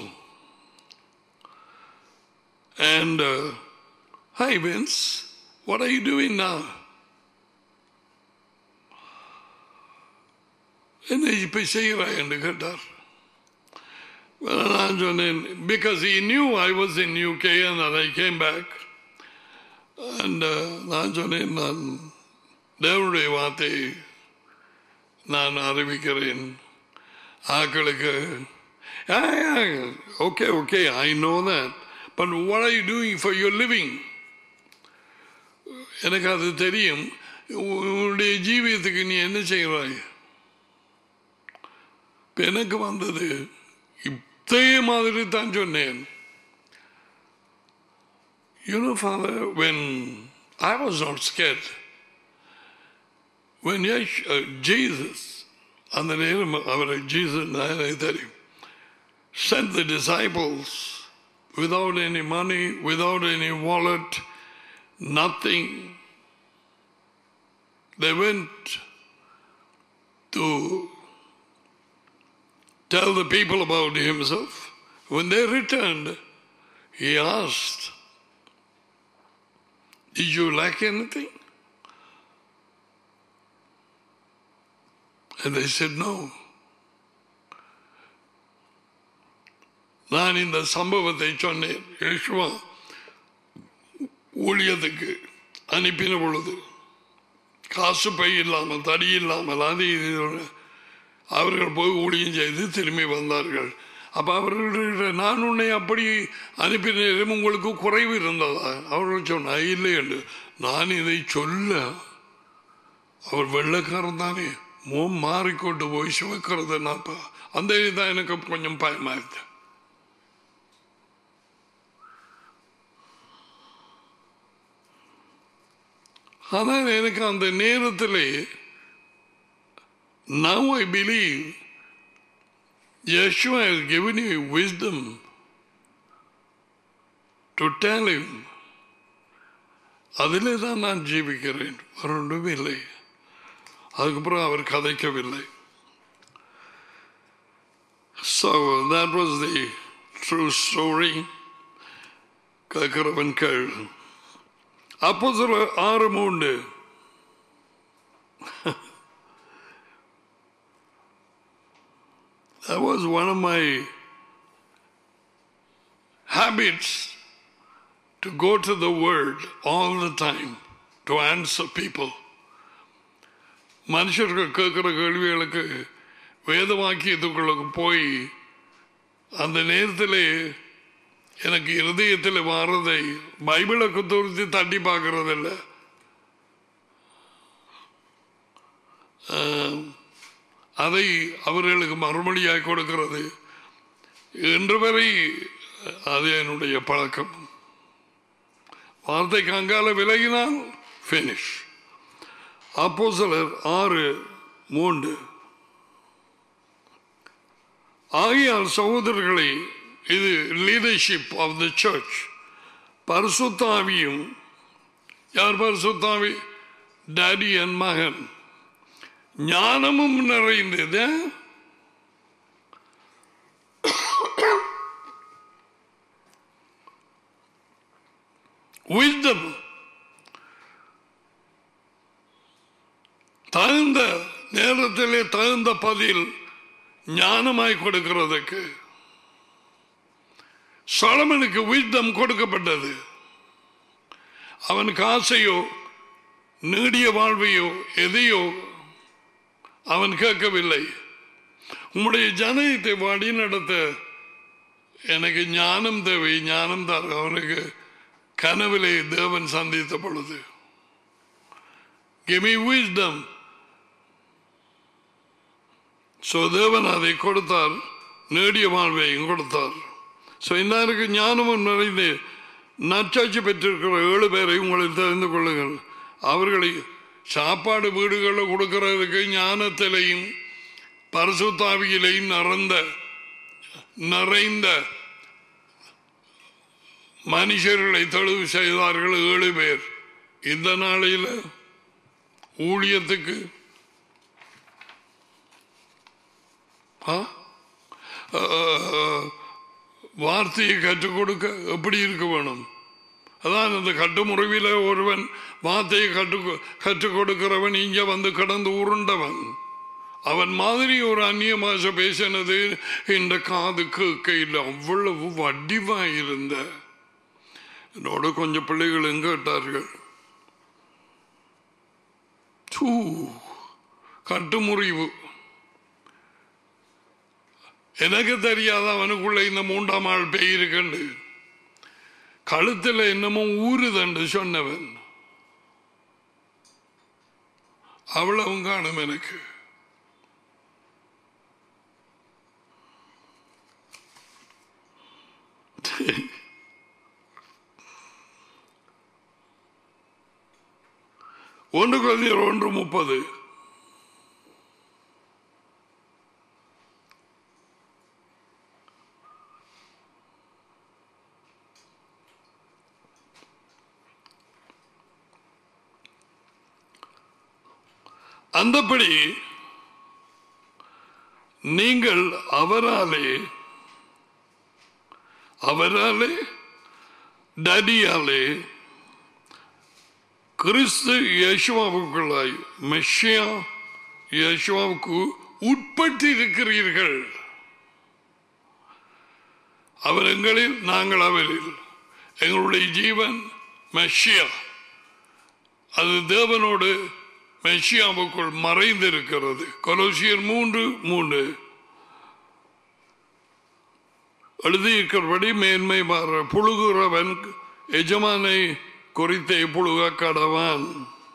and uh, hi Vince what are you doing now என்ன இப்ப செய்கிறாய் என்று கேட்டார் நான் சொன்னேன் because he knew I was in UK and that I came back and uh, நான் சொன்னேன் நான் தேவனுடைய வார்த்தை நான் அறிவிக்கிறேன் ஆக்களுக்கு okay okay I know that but what are you doing for your living எனக்கு அது தெரியும் உன்னுடைய ஜீவியத்துக்கு நீ என்ன செய்கிறாய் எனக்கு வந்தது இதே மாதிரி தான் சொன்னேன் You know, Father, when I was not scared, when Yesh, uh, Jesus, அந்த நேரம் அவரை ஜீசஸ் எனக்கு தெரியும் sent the disciples without any money, without any wallet, nothing. They went to tell the people about himself. When they returned, he asked, Did you lack anything? And they said, No. நான் இந்த சம்பவத்தை சொன்னேன் யேசுவா ஊழியத்துக்கு அனுப்பின பொழுது காசு பை இல்லாமல் தடி இல்லாமல் அது இது அவர்கள் போய் ஊழியம் செய்து திரும்பி வந்தார்கள் அப்ப அவர்கள் நான் உன்னை அப்படி அனுப்பினேன் உங்களுக்கு குறைவு இருந்ததா அவர்கள் சொன்ன இல்லை என்று நான் இதை சொல்ல அவர் வெள்ளக்காரன் தானே மோம் மாறிக்கொண்டு போய் சுமக்கிறது நான் அந்த இதுதான் எனக்கு கொஞ்சம் பயமா இருக்கு ஆனால் எனக்கு அந்த நேரத்திலே now I believe Yeshua has given you wisdom to tell him அதிலே தான் நான் ஜீவிக்கிறேன் வேற ஒன்றும் இல்லை அதுக்கப்புறம் அவர் கதைக்கவில்லை So that was the true story. கேட்கிறவன் கேள் அப்போ சில ஆறு மூன்று That was one of my habits to go to the Word all the time to answer people. மனுஷர்கள் கேட்கிற கேள்விகளுக்கு வேத வாக்கியத்துக்குள்ளுக்கு போய் அந்த நேரத்தில் எனக்கு இருதயத்தில் வாரதை பைபிளை குத்துறுத்தி தட்டி பார்க்கறதில்ல ஆஹ், அதை அவர்களுக்கு மறுமொழியாய் கொடுக்கிறது இன்று வரை அது என்னுடைய பழக்கம் வார்த்தைக்கு அங்கால விலகினால் ஃபினிஷ் அப்போ சிலர் ஆறு மூன்று ஆகியால் சகோதரர்களை இது லீடர்ஷிப் ஆஃப் த சர்ச் பரிசுத்தாவியும் யார் பரிசுத்தாவி டாடி என் மகன் ஞானமும் நிறைந்தது wisdom தகுந்த நேரத்திலே தகுந்த பதில் ஞானமாய் கொடுக்கிறதுக்கு சோழமனுக்கு wisdom கொடுக்கப்பட்டது அவனுக்கு ஆசையோ நீடிய வாழ்வையோ எதையோ அவன் கேட்கவில்லை உம்முடைய ஜனத்தை வழி நடத்த எனக்கு ஞானம் தேவை ஞானம் தர அவனுக்கு கனவிலே தேவன் சந்தித்த பொழுது கிமி wisdom ஸோ தேவன் அதை கொடுத்தார் நேடிய வாழ்வையும் கொடுத்தார் ஸோ இன்னாருக்கு ஞானமும் நிறைந்து நச்சாட்சி பெற்றிருக்கிற ஏழு பேரை உங்களை தெரிந்து கொள்ளுங்கள் அவர்களை சாப்பாடு வீடுகளில் கொடுக்கிறதுக்கு ஞானத்திலையும் பரிசுத்தாவியிலையும் நிறைந்த நிறைந்த மனுஷர்களை தெளிவு செய்தார்கள் ஏழு பேர் இந்த நாளையில் ஊழியத்துக்கு ஆ? அஹ், வார்த்தையை கற்றுக் கொடுக்க எப்படி இருக்க வேணும் அதான் இந்த கட்டுமுறைவில் ஒருவன் வார்த்தையை கற்று கற்றுக் கொடுக்கிறவன் இங்க வந்து கடந்து உருண்டவன் அவன் மாதிரி ஒரு அந்நிய பாஷை பேசினது இந்த காது கேட்கையில் அவ்வளவு வடிவாய் இருந்த என்னோட கொஞ்சம் பிள்ளைகளும் கேட்டார்கள் தூ கட்டுமுறிவு எனக்கு தெரியாத அவனுக்குள்ள இந்த மூன்றாம் ஆள் பேய் இருக்குண்டு கழுத்தில் என்னமோ ஊறுதண்டு சொன்னவன் அவ்வளவும் காணும் எனக்கு ஒன்று குழந்தையர் ஒன்று முப்பது அந்தபடி நீங்கள் அவராலே அவராலே டடியாலே கிறிஸ்து யேசுவாவுக்குள்ளாய் மெஷியா யேசுவாவுக்கு உட்பட்டு இருக்கிறீர்கள் அவர் எங்களில் நாங்கள் அவரில் எங்களுடைய ஜீவன் மெஷியா அது தேவனோடு மெஷியாவுக்குள் மறைந்திருக்கிறது கொலோசியர் மூன்று மூன்று எழுதியிருக்கிறபடி மேன்மை மாற புழுகுறவன் எஜமானை குறித்தை புழுக கடவான்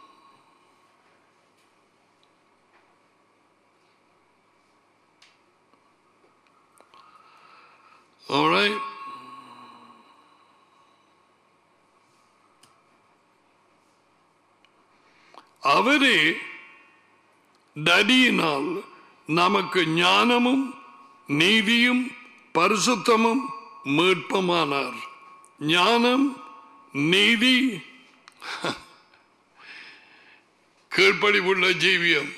All right. அவரே டடியினால் நமக்கு ஞானமும் நீதியும் பரிசுத்தமும் மீட்புமானார் ஞானம் நீதி கீழ்ப்படிவுள்ள ஜீவியம்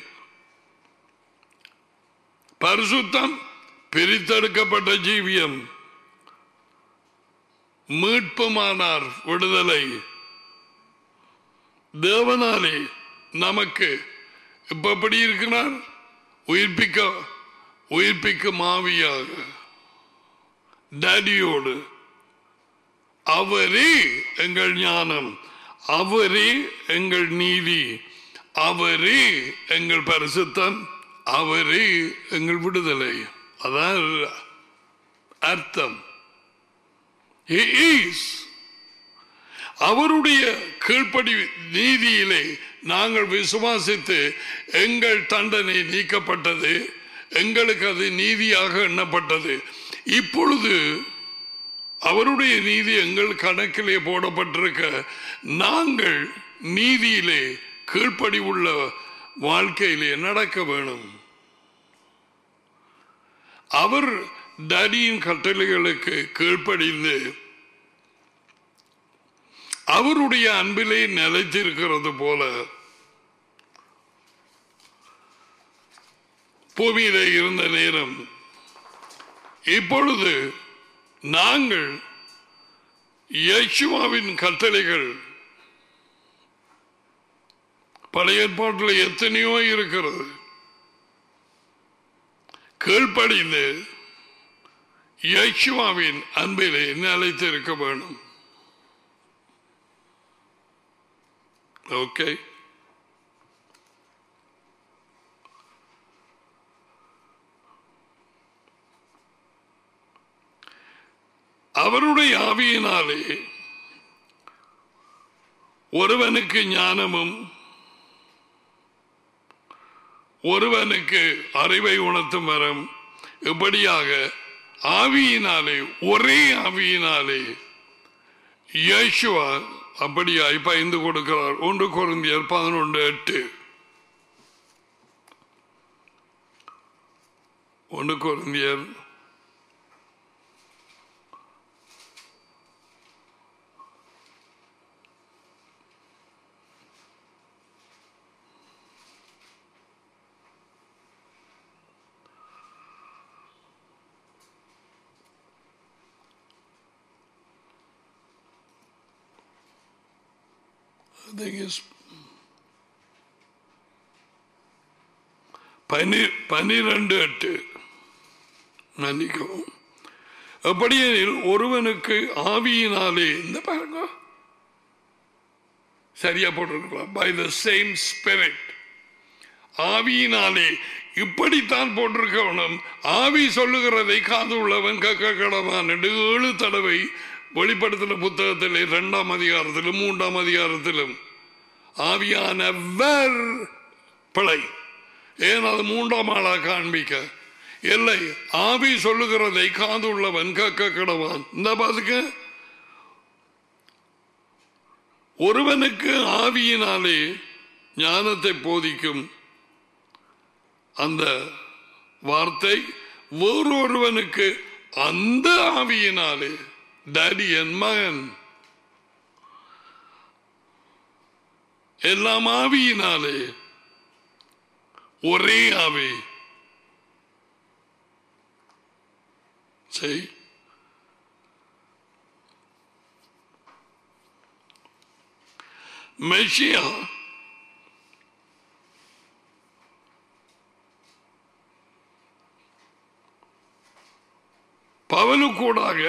பரிசுத்தம் பிரித்தெடுக்கப்பட்ட ஜீவியம் மீட்புமானார் விடுதலை தேவனாலே நமக்கு இப்ப எப்படி இருக்கிறார் உயிர்ப்பிக்க உயிர்ப்பிக்கும் ஆவியாக டேடியோடு அவரே எங்கள் ஞானம் அவரே எங்கள் நீதி அவரே எங்கள் பரிசுத்தம் அவரே எங்கள் விடுதலை அதான் அர்த்தம் He is. அவருடைய கீழ்ப்படி நீதியிலே நாங்கள் விசுவாசித்து எங்கள் தண்டனை நீக்கப்பட்டது எங்களுக்கு அது நீதியாக எண்ணப்பட்டது இப்பொழுது அவருடைய நீதி எங்கள் கணக்கிலே போடப்பட்டிருக்க நாங்கள் நீதியிலே கீழ்ப்படி உள்ள வாழ்க்கையிலே நடக்க வேணும் அவர் டடியின் கட்டளைகளுக்கு கீழ்ப்படிந்து அவருடைய அன்பிலே நிலைத்திருக்கிறது போல பூமியிலே இருந்த நேரம் இப்பொழுது நாங்கள் யேசுவாவின் கட்டளைகள் பழைய ஏற்பாட்டில் எத்தனையோ இருக்கிறது கீழ்ப்படிந்து யேசுவாவின் அன்பிலே நிலைத்து இருக்க வேணும் ஓகே அவருடைய ஆவியினாலே ஒருவனுக்கு ஞானமும் ஒருவனுக்கு அறிவை உணர்த்தும் வரம் இப்படியாக ஆவியினாலே ஒரே ஆவியினாலே இயேசுவா அப்படியாய் பயந்து கொடுக்கிறார் ஒன்று குருந்தியர் பதினொன்று எட்டு ஒன்று குருந்தியர் I think it's பனி பனிரெண்டு எட்டு மன்னிக்கவும் அப்படியெனில் ஒருவனுக்கு ஆவியினாலே இந்த பாருங்க சரியா போட்டிருக்கலாம் பை த சேம் ஸ்பிரிட் ஆவியினாலே இப்படித்தான் போட்டிருக்கவனும் ஆவி சொல்லுகிறதை காது உள்ளவன் கக்க கடவான் என்று ஏழு தடவை வெளிப்படுத்தின புத்தகத்தில் இரண்டாம் அதிகாரத்திலும் மூன்றாம் அதிகாரத்திலும் ஆவியானவர் பிழை ஏன் அது மூன்றாம் ஆளா காண்பிக்க இல்லை ஆவி சொல்லுகிறதை காது உள்ளவன் கக்க கடவான் இந்த பாத்துக்க ஒருவனுக்கு ஆவியினாலே ஞானத்தை போதிக்கும் அந்த வார்த்தை வேறொருவனுக்கு அந்த ஆவியினாலே டாடி என் மகன் எல்லாம் ஆவியினாலே ஒரே ஆவி செய் மெஷியா பவனுக்கூடாக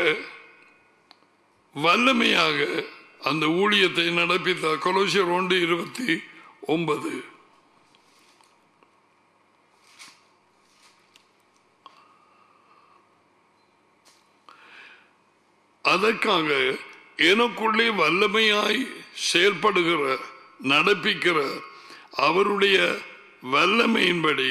வல்லமையாக அந்த ஊழியத்தை நடப்பித்தார் கொலோசியர் ஒன்று இருபத்தி ஒன்பது அதற்காக எனக்குள்ளே வல்லமையாய் செயல்படுகிற நடப்பிக்கிற அவருடைய வல்லமையின்படி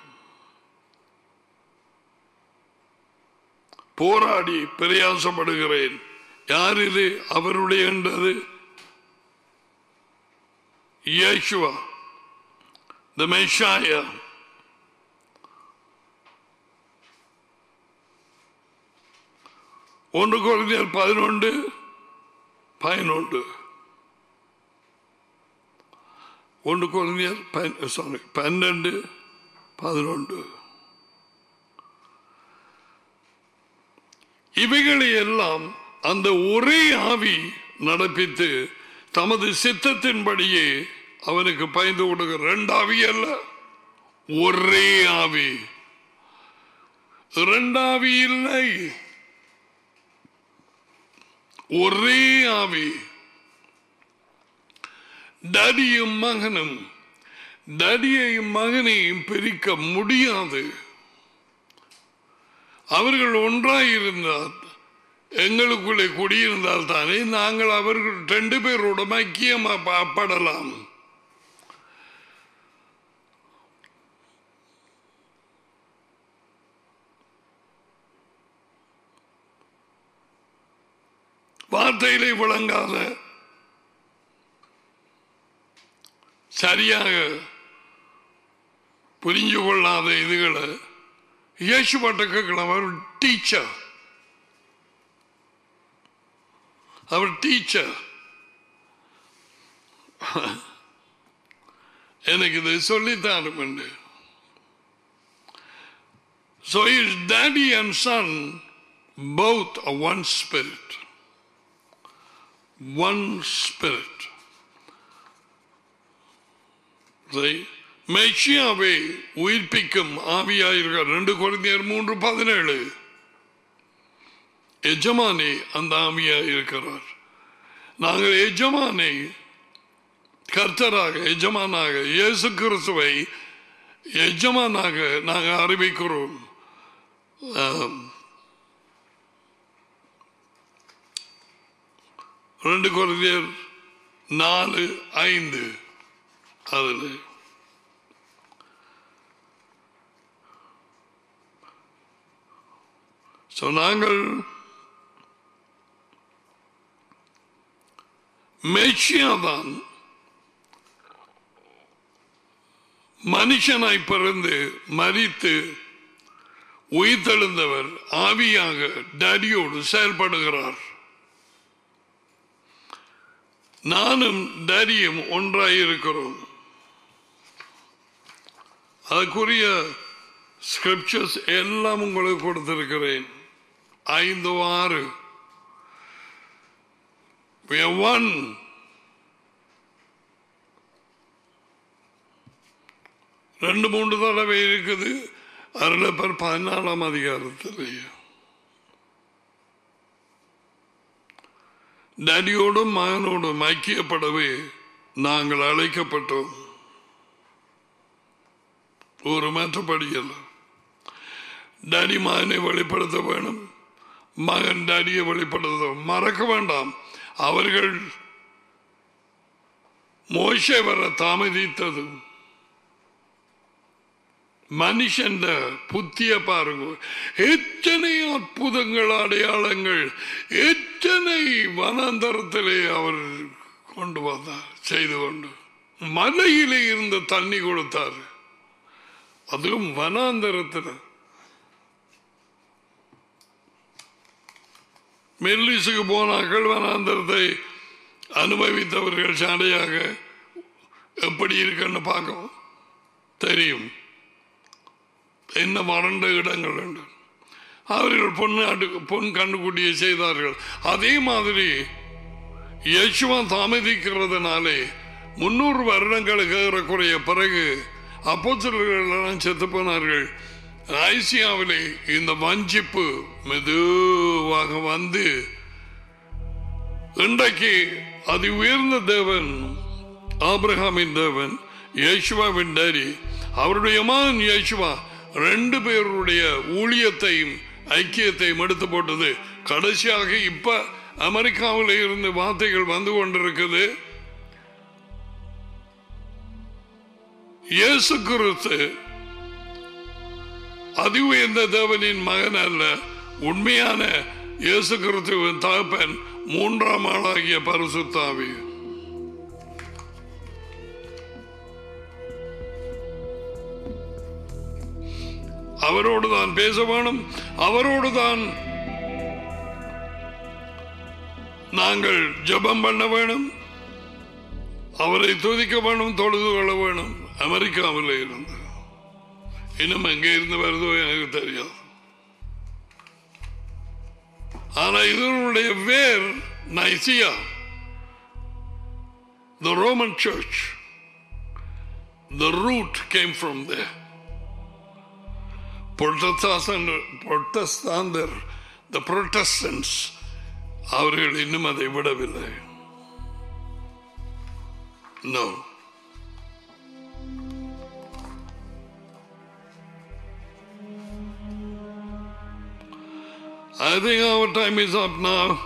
போராடி பிரயாசப்படுகிறேன் யார் இது அவருடைய என்றது இயேசுவா the Messiah. ஒன்று குறைந்தர் பதினொன்று பதினொன்று ஒன்று குறைந்தர் சாரி பன்னெண்டு பதினொன்று இவைகளை எல்லாம் அந்த ஒரே ஆவி நடப்பித்து தமது சித்தத்தின்படியே அவனுக்கு பயந்து கொடுக்கிற ரெண்டு ஆவி அல்ல ஒரே ஆவி இரண்டாவி இல்லை ஒரே ஆவி டடியும் மகனும் டடியையும் மகனையும் பிரிக்க முடியாது அவர்கள் ஒன்றாயிருந்தால் எங்களுக்குள்ளே குடியிருந்தால் தானே நாங்கள் அவர்கள் ரெண்டு பேரோட ஐக்கியப்படலாம் வார்த்தையிலே விளங்காத சரியாக புரிஞ்சு கொள்ளாத இதுகளை இயேசுபட்ட கேட்கலாம் அவர் டீச்சர் அவர் டீச்சர் எனக்கு இது சொல்லித்தாரும் என்று So his daddy and son both are one spirit. One spirit. See? மெஷியாவை உயிர்ப்பிக்கும் ஆவியாயிருக்கார் ரெண்டு குழந்தையர் மூன்று பதினேழு எஜமானி அந்த ஆவியா இருக்கிறார் நாங்கள் எஜமானை கர்த்தராக எஜமானாக இயேசு கிறிஸ்துவை எஜமானாக நாங்கள் அறிவிக்கிறோம் ஆம். ரெண்டு குழந்தையர் நாலு ஐந்து அதில் ஸோ நாங்கள் மெச்சியாதான் மனுஷனாய் பிறந்து மரித்து உயிர்த்தெழுந்தவர் ஆவியாக டடியோடு செயல்படுகிறார் நானும் டடியும் ஒன்றாயிருக்கிறோம் அதுக்குரிய ஸ்கிரிப்சர்ஸ் எல்லாம் உங்களுக்கு கொடுத்திருக்கிறேன் ஐந்து ஆறு We are one. ரெண்டு மூன்று தடவை இருக்குது அருளப்பர் பதினாலாம் அதிகாரத்தில் டடியோடும் மகனோடும் ஐக்கியப்படவே நாங்கள் அழைக்கப்பட்டோம் ஒரு மற்றபடி அல்ல டாடி மகனை வெளிப்படுத்த வேணும் மகன் டாடியை வெளிப்படுத்த மறக்க வேண்டாம் அவர்கள் மோசை வர தாமதித்தது மனுஷன் புத்திய பாருங்க எத்தனை அற்புதங்கள் அடையாளங்கள் எத்தனை வனாந்தரத்திலே அவர் கொண்டு வந்தார் செய்து கொண்டு மலையிலே இருந்த தண்ணி கொடுத்தார் அதுவும் வனாந்தரத்தில் மெல்லிசுக்கு போனாக்கள் வனாந்தரத்தை அனுபவித்தவர்கள் சாடையாக எப்படி இருக்குன்னு பார்க்கும் தெரியும் என்ன வறண்ட இடங்கள் உண்டு அவர்கள் பொன் அடு பொன் கண்டுக்குட்டியை செய்தார்கள் அதே மாதிரி யேசுவா தாமதிக்கிறதுனாலே முன்னூறு வருடங்களுக்கு ஏறக்குறைய பிறகு அப்போஸ்தலர்கள் செத்து போனார்கள் ஐசியாவிலே இந்த வஞ்சிப்பு மெதுவாக வந்து இன்றைக்கு அதி உயர்ந்த தேவன் ஆபிரகாமின் தேவன் யேசுவாவின் டாரி அவருடைய மகன் யேசுவா ரெண்டு பேருடைய ஊழியத்தையும் ஐக்கியத்தையும் எடுத்து போட்டது கடைசியாக இப்ப அமெரிக்காவில் இருந்து வார்த்தைகள் வந்து கொண்டிருக்குது இயேசு கிறிஸ்து அதி உயர்ந்த தேவனின் மகன் அல்ல உண்மையான இயேசு கிறிஸ்துவின் தகப்பன் மூன்றாம் ஆளாகிய பரிசுத்தாவி அவரோடு தான் பேச வேணும் அவரோடு தான் நாங்கள் ஜெபம் பண்ண வேணும் அவரை துதிக்க வேணும் தொழுது கொள்ள வேணும் அமெரிக்காவில் இருந்து இன்னும் எங்கே இருந்து வருதோ எனக்கு தெரியாது ஆனா இதனுடைய வேர் Nicaea the Roman church the root came from there Protestant Protestander the Protestants அவர்கள் இன்னும் அதை விடவில்லை No. I think our time is up now.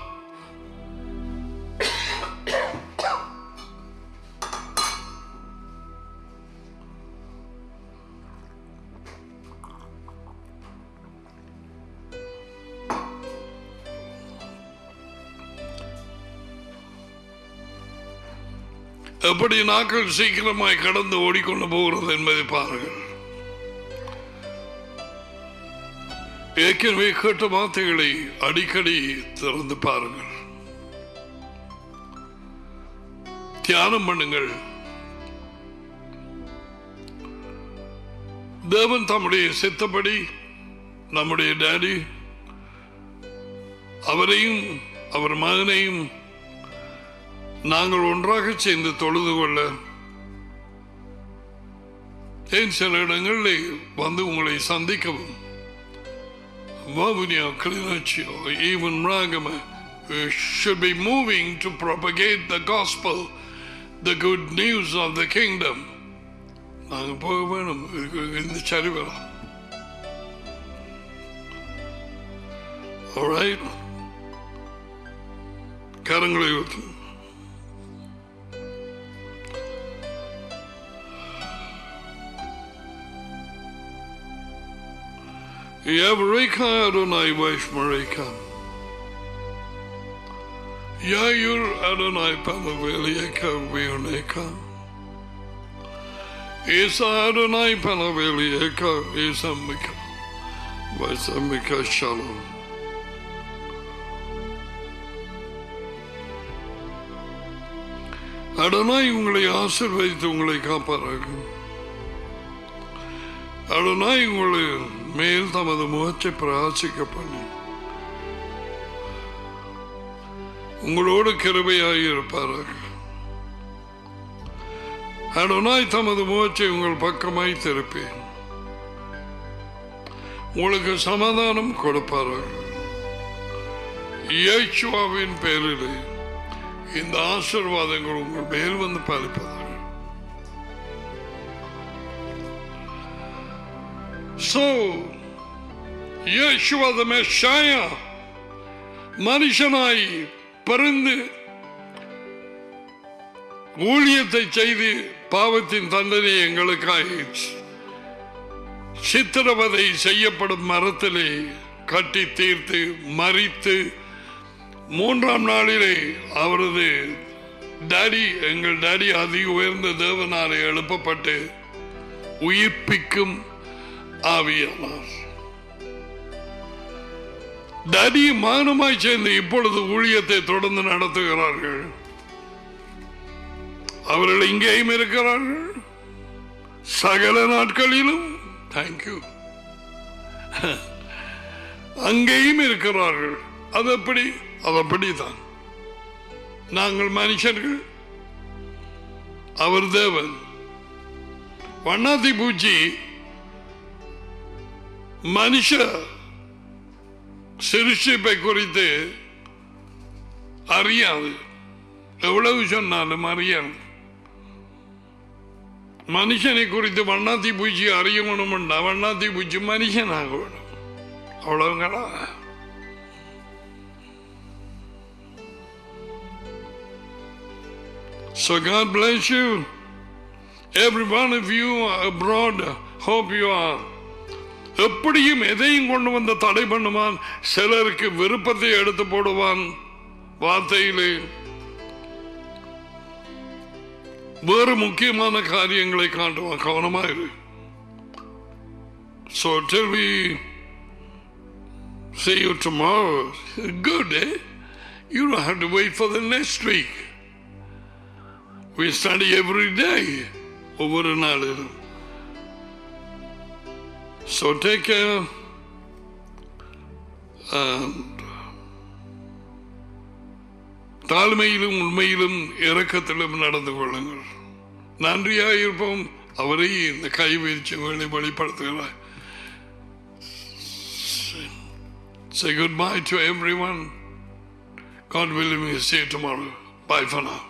எப்படி நாட்கள் சீக்கிரமாய் கடந்து ஓடிக்கொண்டு போகிறது என்பதை பாருங்கள் ஏற்கனவே கேட்ட வார்த்தைகளை அடிக்கடி திறந்து பாருங்கள் தியானம் பண்ணுங்கள் தேவன் தம்முடைய சித்தப்படி நம்முடைய டேடி அவரையும் அவர் மகனையும் நாங்கள் ஒன்றாக சேர்ந்து தொழுது கொள்ள ஏன் சில இடங்களில் வந்து உங்களை சந்திக்கவும் Vavuniya, Klinachiyo, even Ragama should be moving to propagate the gospel, the good news of the kingdom. நாங்கள் போக வேணும் இந்த சரிவரா Alright? கரங்களை ஊற்றும் Yavreka Adonai Vaishmareka. Yair Adonai Panavelieka Vioneka. Isa Adonai Panavelieka Isamika. Vaisamika Shalom. Adonai உங்களை ஆசிர்வதித்து உங்களை காப்பாராகும் அடனாய் உங்களை மேல் தமது முகத்தை பிரகாசிக்க பண்ணி உங்களோடு கிருபையாய் இருப்பாராக அடனாய் தமது முகத்தை உங்கள் பக்கமாய் திருப்பேன் உங்களுக்கு சமாதானம் கொடுப்பாராக இயேசுவாவின் பேரிலே இந்த ஆசிர்வாதங்கள் உங்கள் மேல் வந்து பாதிப்பதாக So, Yeshua the Messiah, மனுஷனாய் பருந்து ஊழியத்தை செய்து பாவத்தின் தண்டனை எங்களுக்காய் சித்திரவதை செய்யப்படும் மரத்திலே கட்டி தீர்த்து மறித்து மூன்றாம் நாளிலே அவரது டாடி எங்கள் டாடி அதி உயர்ந்த தேவனாலே எழுப்பப்பட்டு உயிர்ப்பிக்கும் ஆவியானார் டாடி மானமாய் சேர்ந்து இப்பொழுது ஊழியத்தை தொடர்ந்து நடத்துகிறார்கள் அவர்கள் இங்கேயும் இருக்கிறார்கள் சகல நாட்களிலும் தேங்க்யூ அங்கேயும் இருக்கிறார்கள் அது எப்படி அது அப்படித்தான் நாங்கள் மனுஷர்கள் அவர் தேவன் வண்ணாத்தி பூச்சி மனுஷ சிருஷ்டிப்பை குறித்து அறியாது எவ்வளவு சொன்னாலும் அறியாது மனுஷனை குறித்து வண்ணாத்தி பூச்சி அறியணும்னா வண்ணாத்தி பூச்சி மனுஷனாக வேணும் அவ்வளவுங்களா So God bless you. Every one of you abroad, hope you are. எப்படியும் எதையும் கொண்டு வந்து தடை பண்ணுவான் சிலருக்கு விருப்பத்தை எடுத்து போடுவான் வார்த்தையிலே வேறு முக்கியமான காரியங்களை காட்டுவான் கவனமா இரு So till we see you tomorrow, good, eh? You don't have to wait for the next week. We study every day, ஒவ்வொரு நாளிலும் So take care. And தாழ்மையிலும் உண்மையிலும் இரக்கத்திலும் நடந்து கொள்ளுங்கள் நன்றியாயிருப்போம் அவரை இந்த கைவீழ்ச்சிகளை வெளிப்படுத்துகிறார் Say goodbye to everyone. God willing, we'll see you tomorrow. Bye for now.